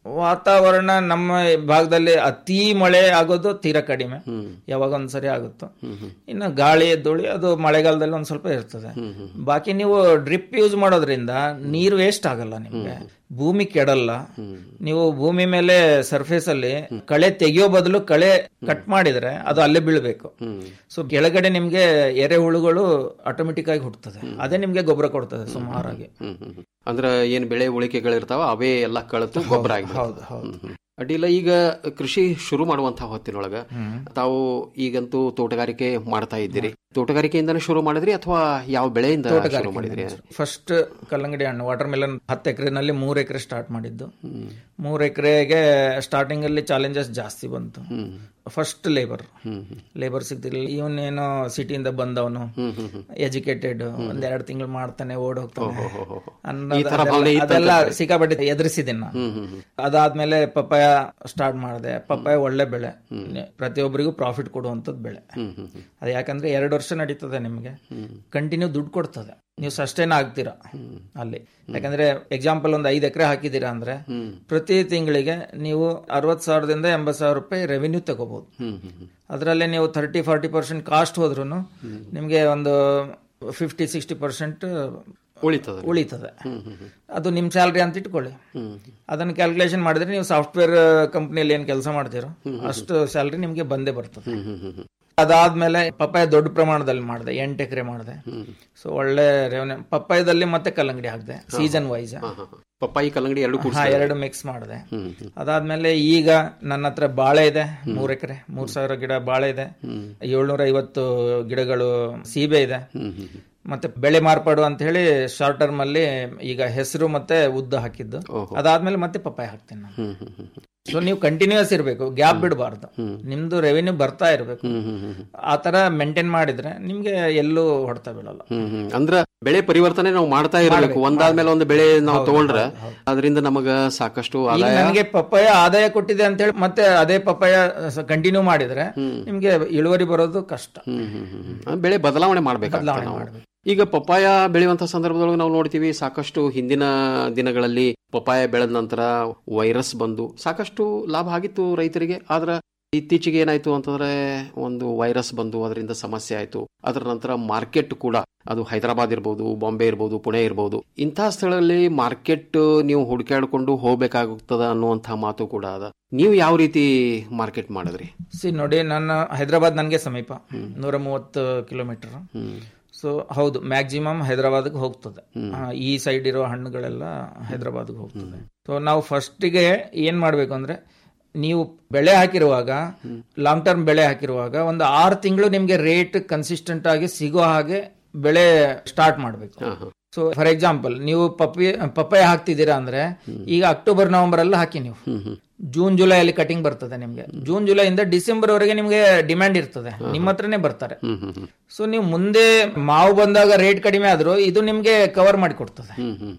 ವಾತಾವರಣ ನಮ್ಮ ಭಾಗದಲ್ಲಿ ಅತಿ ಮಳೆ ಆಗೋದು ತೀರಾ ಕಡಿಮೆ ಯಾವಾಗ ಒಂದ್ಸರಿ ಆಗುತ್ತೋ ಇನ್ನು ಗಾಳಿ ಧೂಳಿ ಅದು ಮಳೆಗಾಲದಲ್ಲಿ ಒಂದ್ ಸ್ವಲ್ಪ ಇರ್ತದೆ ಬಾಕಿ ನೀವು ಡ್ರಿಪ್ ಯೂಸ್ ಮಾಡೋದ್ರಿಂದ ನೀರು ವೇಸ್ಟ್ ಆಗಲ್ಲ ನಿಮ್ಗೆ ಭೂಮಿ ಕೆಡಲ್ಲ ನೀವು ಭೂಮಿ ಮೇಲೆ ಸರ್ಫೇಸ್ ಅಲ್ಲಿ ಕಳೆ ತೆಗಿಯೋ ಬದಲು ಕಳೆ ಕಟ್ ಮಾಡಿದ್ರೆ ಅದು ಅಲ್ಲೇ ಬೀಳ್ಬೇಕು ಸೊ ಕೆಳಗಡೆ ನಿಮ್ಗೆ ಎರೆಹುಳುಗಳು ಆಟೋಮೆಟಿಕ್ ಆಗಿ ಹುಟ್ಟುತ್ತದೆ ಅದೇ ನಿಮ್ಗೆ ಗೊಬ್ಬರ ಕೊಡ್ತದೆ ಸುಮಾರಾಗಿ ಹ್ಮ್ ಹ್ಮ್ ಹ್ಮ್. ಅಂದ್ರ ಏನ್ ಬೆಳೆ ಉಳಿಕೆಗಳಿರ್ತಾವ ಅವೇ ಎಲ್ಲ ಕಳತು ಗೊಬ್ಬರ ಹೌದು, ಆಗಿ ಅಡ್ಡಿಲ್ಲ ಈಗ ಕೃಷಿ ಶುರು ಮಾಡುವಂತಹ ಹೊತ್ತಿನೊಳಗ ತಾವು ಈಗಂತೂ ತೋಟಗಾರಿಕೆ ಮಾಡ್ತಾ ಇದ್ದೀರಿ ತೋಟಗಾರಿಕೆಯಿಂದನೇ ಶುರು ಮಾಡಿದ್ರಿ ಅಥವಾ ಯಾವ ಬೆಳೆಯಿಂದ ಶುರು ಮಾಡಿದ್ರಿ ಫಸ್ಟ್ ಕಲ್ಲಂಗಡಿ ಹಣ್ಣು ವಾಟರ್ ಮೆಲನ್ ಹತ್ತು ಎಕರೆನಲ್ಲಿ ಮೂರ್ ಎಕರೆ ಸ್ಟಾರ್ಟ್ ಮಾಡಿದ್ದು ಮೂರ್ ಎಕರೆಗೆ ಸ್ಟಾರ್ಟಿಂಗ್ ಅಲ್ಲಿ ಚಾಲೆಂಜಸ್ ಜಾಸ್ತಿ ಬಂತು ಫಸ್ಟ್ ಲೇಬರ್ ಲೇಬರ್ ಸಿಗ್ತಿರ್ಲಿಲ್ಲ ಇವನೇನೋ ಸಿಟಿಯಿಂದ ಬಂದವನು ಎಜುಕೇಟೆಡ್ ಒಂದ್ ಎರಡು ತಿಂಗಳು ಮಾಡ್ತಾನೆ ಓಡ್ ಹೋಗ್ತಾನೆ ಅನ್ನೋದು ಈ ತರ ಭಾವನೆ ಅದೆಲ್ಲ- ಇತ್ತು ಅದೆಲ್ಲ ಸಿಕ್ಕಾಪಟ್ಟೆ ಎದುರಿಸಿದ್ದೀನಿ ನಾನು ಅದಾದ್ಮೇಲೆ ಪಪ್ಪಾಯ ಸ್ಟಾರ್ಟ್ ಮಾಡಿದೆ ಪಪ್ಪಾಯ ಒಳ್ಳೆ ಬೆಳೆ ಪ್ರತಿಯೊಬ್ಬರಿಗೂ ಪ್ರಾಫಿಟ್ ಕೊಡುವಂತದ್ದು ಬೆಳೆ ಅದು ಯಾಕಂದ್ರೆ ಎರಡು ವರ್ಷ ನಡೀತದೆ ನಿಮ್ಗೆ ಕಂಟಿನ್ಯೂ ದುಡ್ಡು ಕೊಡ್ತದೆ ನೀವು ಸಸ್ಟೈನ್ ಆಗ್ತೀರಾ ಅಲ್ಲಿ ಯಾಕಂದ್ರೆ ಎಕ್ಸಾಂಪಲ್ ಒಂದು ಐದು ಎಕರೆ ಹಾಕಿದೀರಾ ಅಂದ್ರೆ ಪ್ರತಿ ತಿಂಗಳಿಗೆ ನೀವು ಅರವತ್ ಸಾವಿರದಿಂದ ಎಂಬತ್ ಸಾವಿರ ರೂಪಾಯಿ ರೆವಿನ್ಯೂ ತಗೋಬಹುದು ಅದರಲ್ಲಿ ನೀವು ತರ್ಟಿ ಫಾರ್ಟಿ ಪರ್ಸೆಂಟ್ ಕಾಸ್ಟ್ ಹೋದ್ರು ನಿಮ್ಗೆ ಒಂದು ಫಿಫ್ಟಿ ಸಿಕ್ಸ್ಟಿ ಪರ್ಸೆಂಟ್ ಉಳಿತದ ಉಳಿತದೆ ಅದು ನಿಮ್ ಸ್ಯಾಲ್ರಿ ಅಂತ ಇಟ್ಕೊಳ್ಳಿ ಅದನ್ನ ಕ್ಯಾಲ್ಕುಲೇಷನ್ ಮಾಡಿದ್ರೆ ನೀವು ಸಾಫ್ಟ್ವೇರ್ ಕಂಪ್ನಿಯಲ್ಲಿ ಏನ್ ಕೆಲಸ ಮಾಡ್ತೀರೋ ಅಷ್ಟು ಸ್ಯಾಲ್ರಿ ನಿಮ್ಗೆ ಬಂದೇ ಬರ್ತದೆ ಅದಾದ್ಮೇಲೆ ಪಪ್ಪಾಯ ದೊಡ್ಡ ಪ್ರಮಾಣದಲ್ಲಿ ಮಾಡಿದೆ ಎಂಟು ಎಕರೆ ಮಾಡಿದೆ ಸೊ ಒಳ್ಳೆ ರೆವೆನ್ಯೂ ಪಪ್ಪಾಯದಲ್ಲಿ ಮತ್ತೆ ಕಲ್ಲಂಗಡಿ ಹಾಕಿದೆ ಸೀಸನ್ ವೈಸ್ ಪಪ್ಪಾಯಿ ಕಲ್ಲಂಗಡಿ ಎರಡು ಕೂಡ ಹಾ ಎರಡು ಮಿಕ್ಸ್ ಮಾಡಿದೆ ಅದಾದ್ಮೇಲೆ ಈಗ ನನ್ನ ಹತ್ರ ಬಾಳೆ ಇದೆ ಮೂರ್ ಎಕರೆ ಮೂರ್ ಸಾವಿರ ಗಿಡ ಬಾಳೆ ಇದೆ ಏಳ್ನೂರ ಐವತ್ತು ಗಿಡಗಳು ಸೀಬೆ ಇದೆ ಮತ್ತೆ ಬೆಳೆ ಮಾರ್ಪಾಡು ಅಂತ ಹೇಳಿ ಶಾರ್ಟ್ ಟರ್ಮ್ ಅಲ್ಲಿ ಈಗ ಹೆಸರು ಮತ್ತೆ ಉದ್ದ ಹಾಕಿದ್ದು ಅದಾದ್ಮೇಲೆ ಮತ್ತೆ ಪಪ್ಪಾಯ ಹಾಕ್ತೀನಿ ನಾನು ಸೊ ನೀವು ಕಂಟಿನ್ಯೂಸ್ ಇರಬೇಕು ಗ್ಯಾಪ್ ಬಿಡಬಾರ್ದು ನಿಮ್ದು ರೆವೆನ್ಯೂ ಬರ್ತಾ ಇರಬೇಕು ಆ ತರ ಮೇಂಟೈನ್ ಮಾಡಿದ್ರೆ ನಿಮ್ಗೆ ಎಲ್ಲೂ ಹೊಡ್ತಾ ಬೀಳಲ್ಲ ಹ್ಮ್ ಹ್ಮ್. ಅಂದ್ರ ಬೆಳೆ ಪರಿವರ್ತನೆ ನಾವು ಮಾಡ್ತಾ ಇರಬೇಕು ಒಂದಾದ್ಮೇಲೆ ಒಂದು ಬೆಳೆ ನಾವು ತಗೊಂಡ್ರೆ ಅದರಿಂದ ನಮಗ ಸಾಕಷ್ಟು ಈಗ ಆದಾಯ ನನಗೆ ಪಪ್ಪಾಯ ಆದಾಯ ಕೊಟ್ಟಿದೆ ಅಂತ ಹೇಳಿ ಮತ್ತೆ ಅದೇ ಪಪ್ಪಾಯ ಕಂಟಿನ್ಯೂ ಮಾಡಿದ್ರೆ ನಿಮ್ಗೆ ಇಳುವರಿ ಬರೋದು ಕಷ್ಟ ಹ್ಮ್ ಹ್ಮ್ ಹ್ಮ್ ಹ್ಮ್. ಆ, ಬೆಳೆ ಬದಲಾವಣೆ ಮಾಡ್ಬೇಕಾಗ್ತದೆ ನಾವು ಈಗ ಪಪ್ಪಾಯ ಬೆಳೆಯುವಂತ ಸಂದರ್ಭದೊಳಗೆ ನಾವು ನೋಡ್ತೀವಿ ಸಾಕಷ್ಟು ಹಿಂದಿನ ದಿನಗಳಲ್ಲಿ ಪಪ್ಪಾಯ ಬೆಳೆದ ನಂತರ ವೈರಸ್ ಬಂದು ಸಾಕಷ್ಟು ಲಾಭ ಆಗಿತ್ತು ರೈತರಿಗೆ ಆದ್ರ ಇತ್ತೀಚೆಗೆ ಏನಾಯ್ತು ಅಂತಂದ್ರೆ ಒಂದು ವೈರಸ್ ಬಂದು ಅದರಿಂದ ಸಮಸ್ಯೆ ಆಯ್ತು ಅದರ ನಂತರ ಮಾರ್ಕೆಟ್ ಕೂಡ ಅದು ಹೈದರಾಬಾದ್ ಇರ್ಬೋದು ಬಾಂಬೆ ಇರ್ಬೋದು ಪುಣೆ ಇರ್ಬೋದು ಇಂತಹ ಸ್ಥಳದಲ್ಲಿ ಮಾರ್ಕೆಟ್ ನೀವು ಹುಡುಕಾಡ್ಕೊಂಡು ಹೋಗ್ಬೇಕಾಗುತ್ತದ ಅನ್ನುವಂತಹ ಮಾತು ಕೂಡ ಅದ ನೀವು ಯಾವ ರೀತಿ ಮಾರ್ಕೆಟ್ ಮಾಡಿದ್ರಿ ಸಿ ನೋಡಿ ನನ್ನ ಹೈದರಾಬಾದ್ ನನಗೆ ಸಮೀಪ ನೂರ ಮೂವತ್ತು ಕಿಲೋಮೀಟರ್ ಸೊ ಹೌದು ಮ್ಯಾಕ್ಸಿಮಮ್ ಹೈದರಾಬಾದ್ಗೆ ಹೋಗ್ತದೆ ಆ, ಈ ಸೈಡ್ ಇರೋ ಹಣ್ಣುಗಳೆಲ್ಲ ಹೈದರಾಬಾದ್ಗೆ ಹೋಗ್ತದೆ ಸೊ ನಾವು ಫಸ್ಟಿಗೆ ಏನ್ ಮಾಡ್ಬೇಕು ಅಂದ್ರೆ ನೀವು ಬೆಳೆ ಹಾಕಿರುವಾಗ ಲಾಂಗ್ ಟರ್ಮ್ ಬೆಳೆ ಹಾಕಿರುವಾಗ ಒಂದು ಆರು ತಿಂಗಳು ನಿಮ್ಗೆ ರೇಟ್ ಕನ್ಸಿಸ್ಟೆಂಟ್ ಆಗಿ ಸಿಗೋ ಹಾಗೆ ಬೆಳೆ ಸ್ಟಾರ್ಟ್ ಮಾಡಬೇಕು ಸೊ ಫಾರ್ ಎಕ್ಸಾಂಪಲ್ ನೀವು ಪಪ್ಪಿ ಪಪ್ಪಾಯ ಹಾಕ್ತಿದ್ದೀರಾ ಅಂದ್ರೆ ಈಗ ಅಕ್ಟೋಬರ್ ನವೆಂಬರ್ ಅಲ್ಲಿ ಹಾಕಿ ನೀವು ಜೂನ್ ಜುಲೈ ಅಲ್ಲಿ ಕಟಿಂಗ್ ಬರ್ತದೆ ನಿಮ್ಗೆ ಜೂನ್ ಜುಲೈ ಇಂದ ಡಿಸೆಂಬರ್ ವರೆಗೆ ನಿಮ್ಗೆ ಡಿಮ್ಯಾಂಡ್ ಇರ್ತದೆ ನಿಮ್ಮ ಹತ್ರನೇ ಬರ್ತಾರೆ ಸೊ ನೀವು ಮುಂದೆ ಮಾವು ಬಂದಾಗ ರೇಟ್ ಕಡಿಮೆ ಆದ್ರೂ ಇದು ನಿಮ್ಗೆ ಕವರ್ ಮಾಡಿ ಕೊಡ್ತದೆ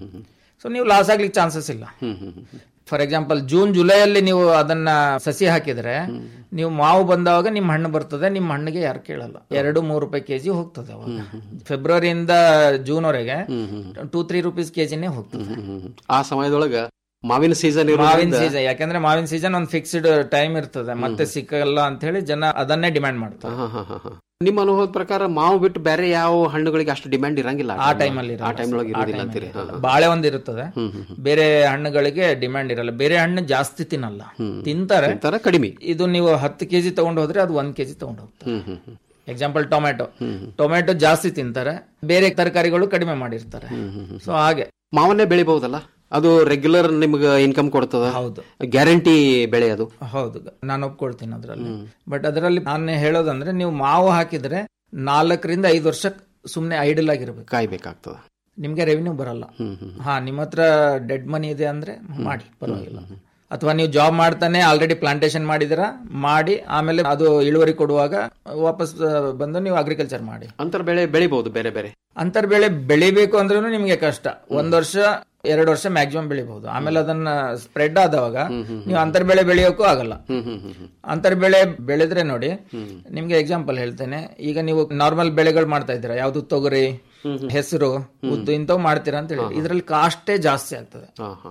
ಸೊ ನೀವು ಲಾಸ್ ಆಗ್ಲಿಕ್ಕೆ ಚಾನ್ಸಸ್ ಇಲ್ಲ ಫಾರ್ ಎಕ್ಸಾಂಪಲ್ ಜೂನ್ ಜುಲೈ ಅಲ್ಲಿ ನೀವು ಅದನ್ನ ಸಸಿ ಹಾಕಿದ್ರೆ ನೀವು ಮಾವು ಬಂದಾಗ ನಿಮ್ ಹಣ್ಣು ಬರ್ತದೆ ನಿಮ್ ಹಣ್ಣಿಗೆ ಯಾರು ಕೇಳಲ್ಲ ಎರಡು ಮೂರು ರೂಪಾಯಿ ಕೆಜಿ ಹೋಗ್ತದೆ ಅವಾಗ ಫೆಬ್ರವರಿಯಿಂದ ಜೂನ್ ವರೆಗೆ ಟೂ ತ್ರೀ ರುಪೀಸ್ ಕೆಜಿನೇ ಹೋಗ್ತದೆ ಆ ಸಮಯದೊಳಗ ಮಾವಿನ ಸೀಸನ್ ಮಾವಿನ ಇರೋದ್ರಿಂದ ಸೀಸನ್ ಯಾಕಂದ್ರೆ ಮಾವಿನ ಸೀಸನ್ ಒಂದು ಫಿಕ್ಸ್ಡ್ ಟೈಮ್ ಇರ್ತದೆ ಮತ್ತೆ ಸಿಕ್ಕಲ್ಲ ಅಂತ ಹೇಳಿ ಜನ ಅದನ್ನೇ ಡಿಮ್ಯಾಂಡ್ ಮಾಡ್ತಾರೆ ಹಾ, ಹಾ, ಹಾ, ಹಾ. ನಿಮ್ಮ ಅನುಭವದ ಪ್ರಕಾರ ಮಾವು ಬಿಟ್ಟು ಬೇರೆ ಯಾವ ಹಣ್ಣುಗಳಿಗೆ ಅಷ್ಟು ಡಿಮ್ಯಾಂಡ್ ಇರಂಗಿಲ್ಲ ಆ ಟೈಮಲ್ಲಿ ಆ ಟೈಮ್ ಒಳಗೆ ಇರೋದಿಲ್ಲ ಅಂತೀರಿ ಹಾ, ಹಾ. ಬಾಳೆ ಒಂದ್ ಇರುತ್ತದೆ ಬೇರೆ ಹಣ್ಣುಗಳಿಗೆ ಡಿಮ್ಯಾಂಡ್ ಇರಲ್ಲ ಬೇರೆ ಹಣ್ಣು ಜಾಸ್ತಿ ತಿನ್ನಲ್ಲ ತಿಂತಾರೆ ತರ ಕಡಿಮೆ ಇದು ನೀವು ಹತ್ತು ಕೆಜಿ ತಗೊಂಡು ಹೋದ್ರೆ ಅದು ಒಂದ್ ಕೆಜಿ ತಗೊಂಡು ಹೋಗ್ತಾರೆ ಹ್ಮ್ ಹ್ಮ್ ಹ್ಮ್ ಎಕ್ಸಾಂಪಲ್ ಟೊಮೆಟೊ ಟೊಮೆಟೊ ಜಾಸ್ತಿ ತಿಂತಾರೆ ಬೇರೆ ತರಕಾರಿಗಳು ಕಡಿಮೆ ಮಾಡಿರ್ತಾರೆ ಸೊ ಹಾಗೆ ಮಾವನ್ನೇ ಬೆಳಿಬಹುದಲ್ಲ ಅದು ರೆಗ್ಯುಲರ್ ನಿಮ್ಗೆ ಇನ್ಕಮ್ ಕೊಡ್ತದ ಹೌದು ಗ್ಯಾರಂಟಿ ಬೆಳೆ ಅದು ಹೌದು ನಾನು ಒಪ್ಕೊಳ್ತೀನಿ ಅದರಲ್ಲಿ ಬಟ್ ಅದರಲ್ಲಿ ನಾನು ಹೇಳೋದಂದ್ರೆ ನೀವು ಮಾವು ಹಾಕಿದ್ರೆ ನಾಲ್ಕರಿಂದ ಐದು ವರ್ಷ ಸುಮ್ನೆ ಐಡಲ್ ಆಗಿರ್ಬೇಕು ಕಾಯ್ಬೇಕಾಗ್ತದ ನಿಮ್ಗೆ ರೆವಿನ್ಯೂ ಬರಲ್ಲ ಹಾ ನಿಮ್ಮ ಹತ್ರ ಡೆಡ್ ಮನಿ ಇದೆ ಅಂದ್ರೆ ಮಾಡಿ ಪರವಾಗಿಲ್ಲ ಅಥವಾ ನೀವು ಜಾಬ್ ಮಾಡ್ತಾನೆ ಆಲ್ರೆಡಿ ಪ್ಲಾಂಟೇಶನ್ ಮಾಡಿದಿರಾ ಮಾಡಿ ಆಮೇಲೆ ಅದು ಇಳುವರಿ ಕೊಡುವಾಗ ವಾಪಸ್ ಆ, ಬಂದು ನೀವು ಅಗ್ರಿಕಲ್ಚರ್ ಮಾಡಿ ಅಂತರ ಬೆಳೆ ಬೆಳಿಬಹುದು ಬೇರೆ ಬೇರೆ ಅಂತರ್ ಬೆಳೆ ಬೆಳಿಬೇಕು ಅಂದ್ರೂ ನಿಮ್ಗೆ ಕಷ್ಟ ಒಂದ್ ವರ್ಷ ಎರಡು ವರ್ಷ ಮ್ಯಾಕ್ಸಿಮಮ್ ಬೆಳಿಬಹುದು ಆಮೇಲೆ ಅದನ್ನ ಸ್ಪ್ರೆಡ್ ಆದವಾಗ ನೀವು ಅಂತರ್ ಬೆಳೆ ಬೆಳೆಯೋಕ್ಕೂ ಆಗಲ್ಲ ಅಂತರ್ ಬೆಳೆ ಬೆಳೆದ್ರೆ ನೋಡಿ ನಿಮ್ಗೆ ಎಕ್ಸಾಂಪಲ್ ಹೇಳ್ತೇನೆ ಈಗ ನೀವು ನಾರ್ಮಲ್ ಬೆಳೆಗಳು ಮಾಡ್ತಾ ಇದ್ದೀರಾ ಯಾವ್ದು ತೊಗರಿ ಹೆಸರು ಉದ್ದು ಇಂಥವು ಮಾಡ್ತೀರಾ ಅಂತ ಹೇಳಿ ಇದ್ರಲ್ಲಿ ಕಾಸ್ಟೇ ಜಾಸ್ತಿ ಆಗ್ತದೆ ಹಾ ಹಾ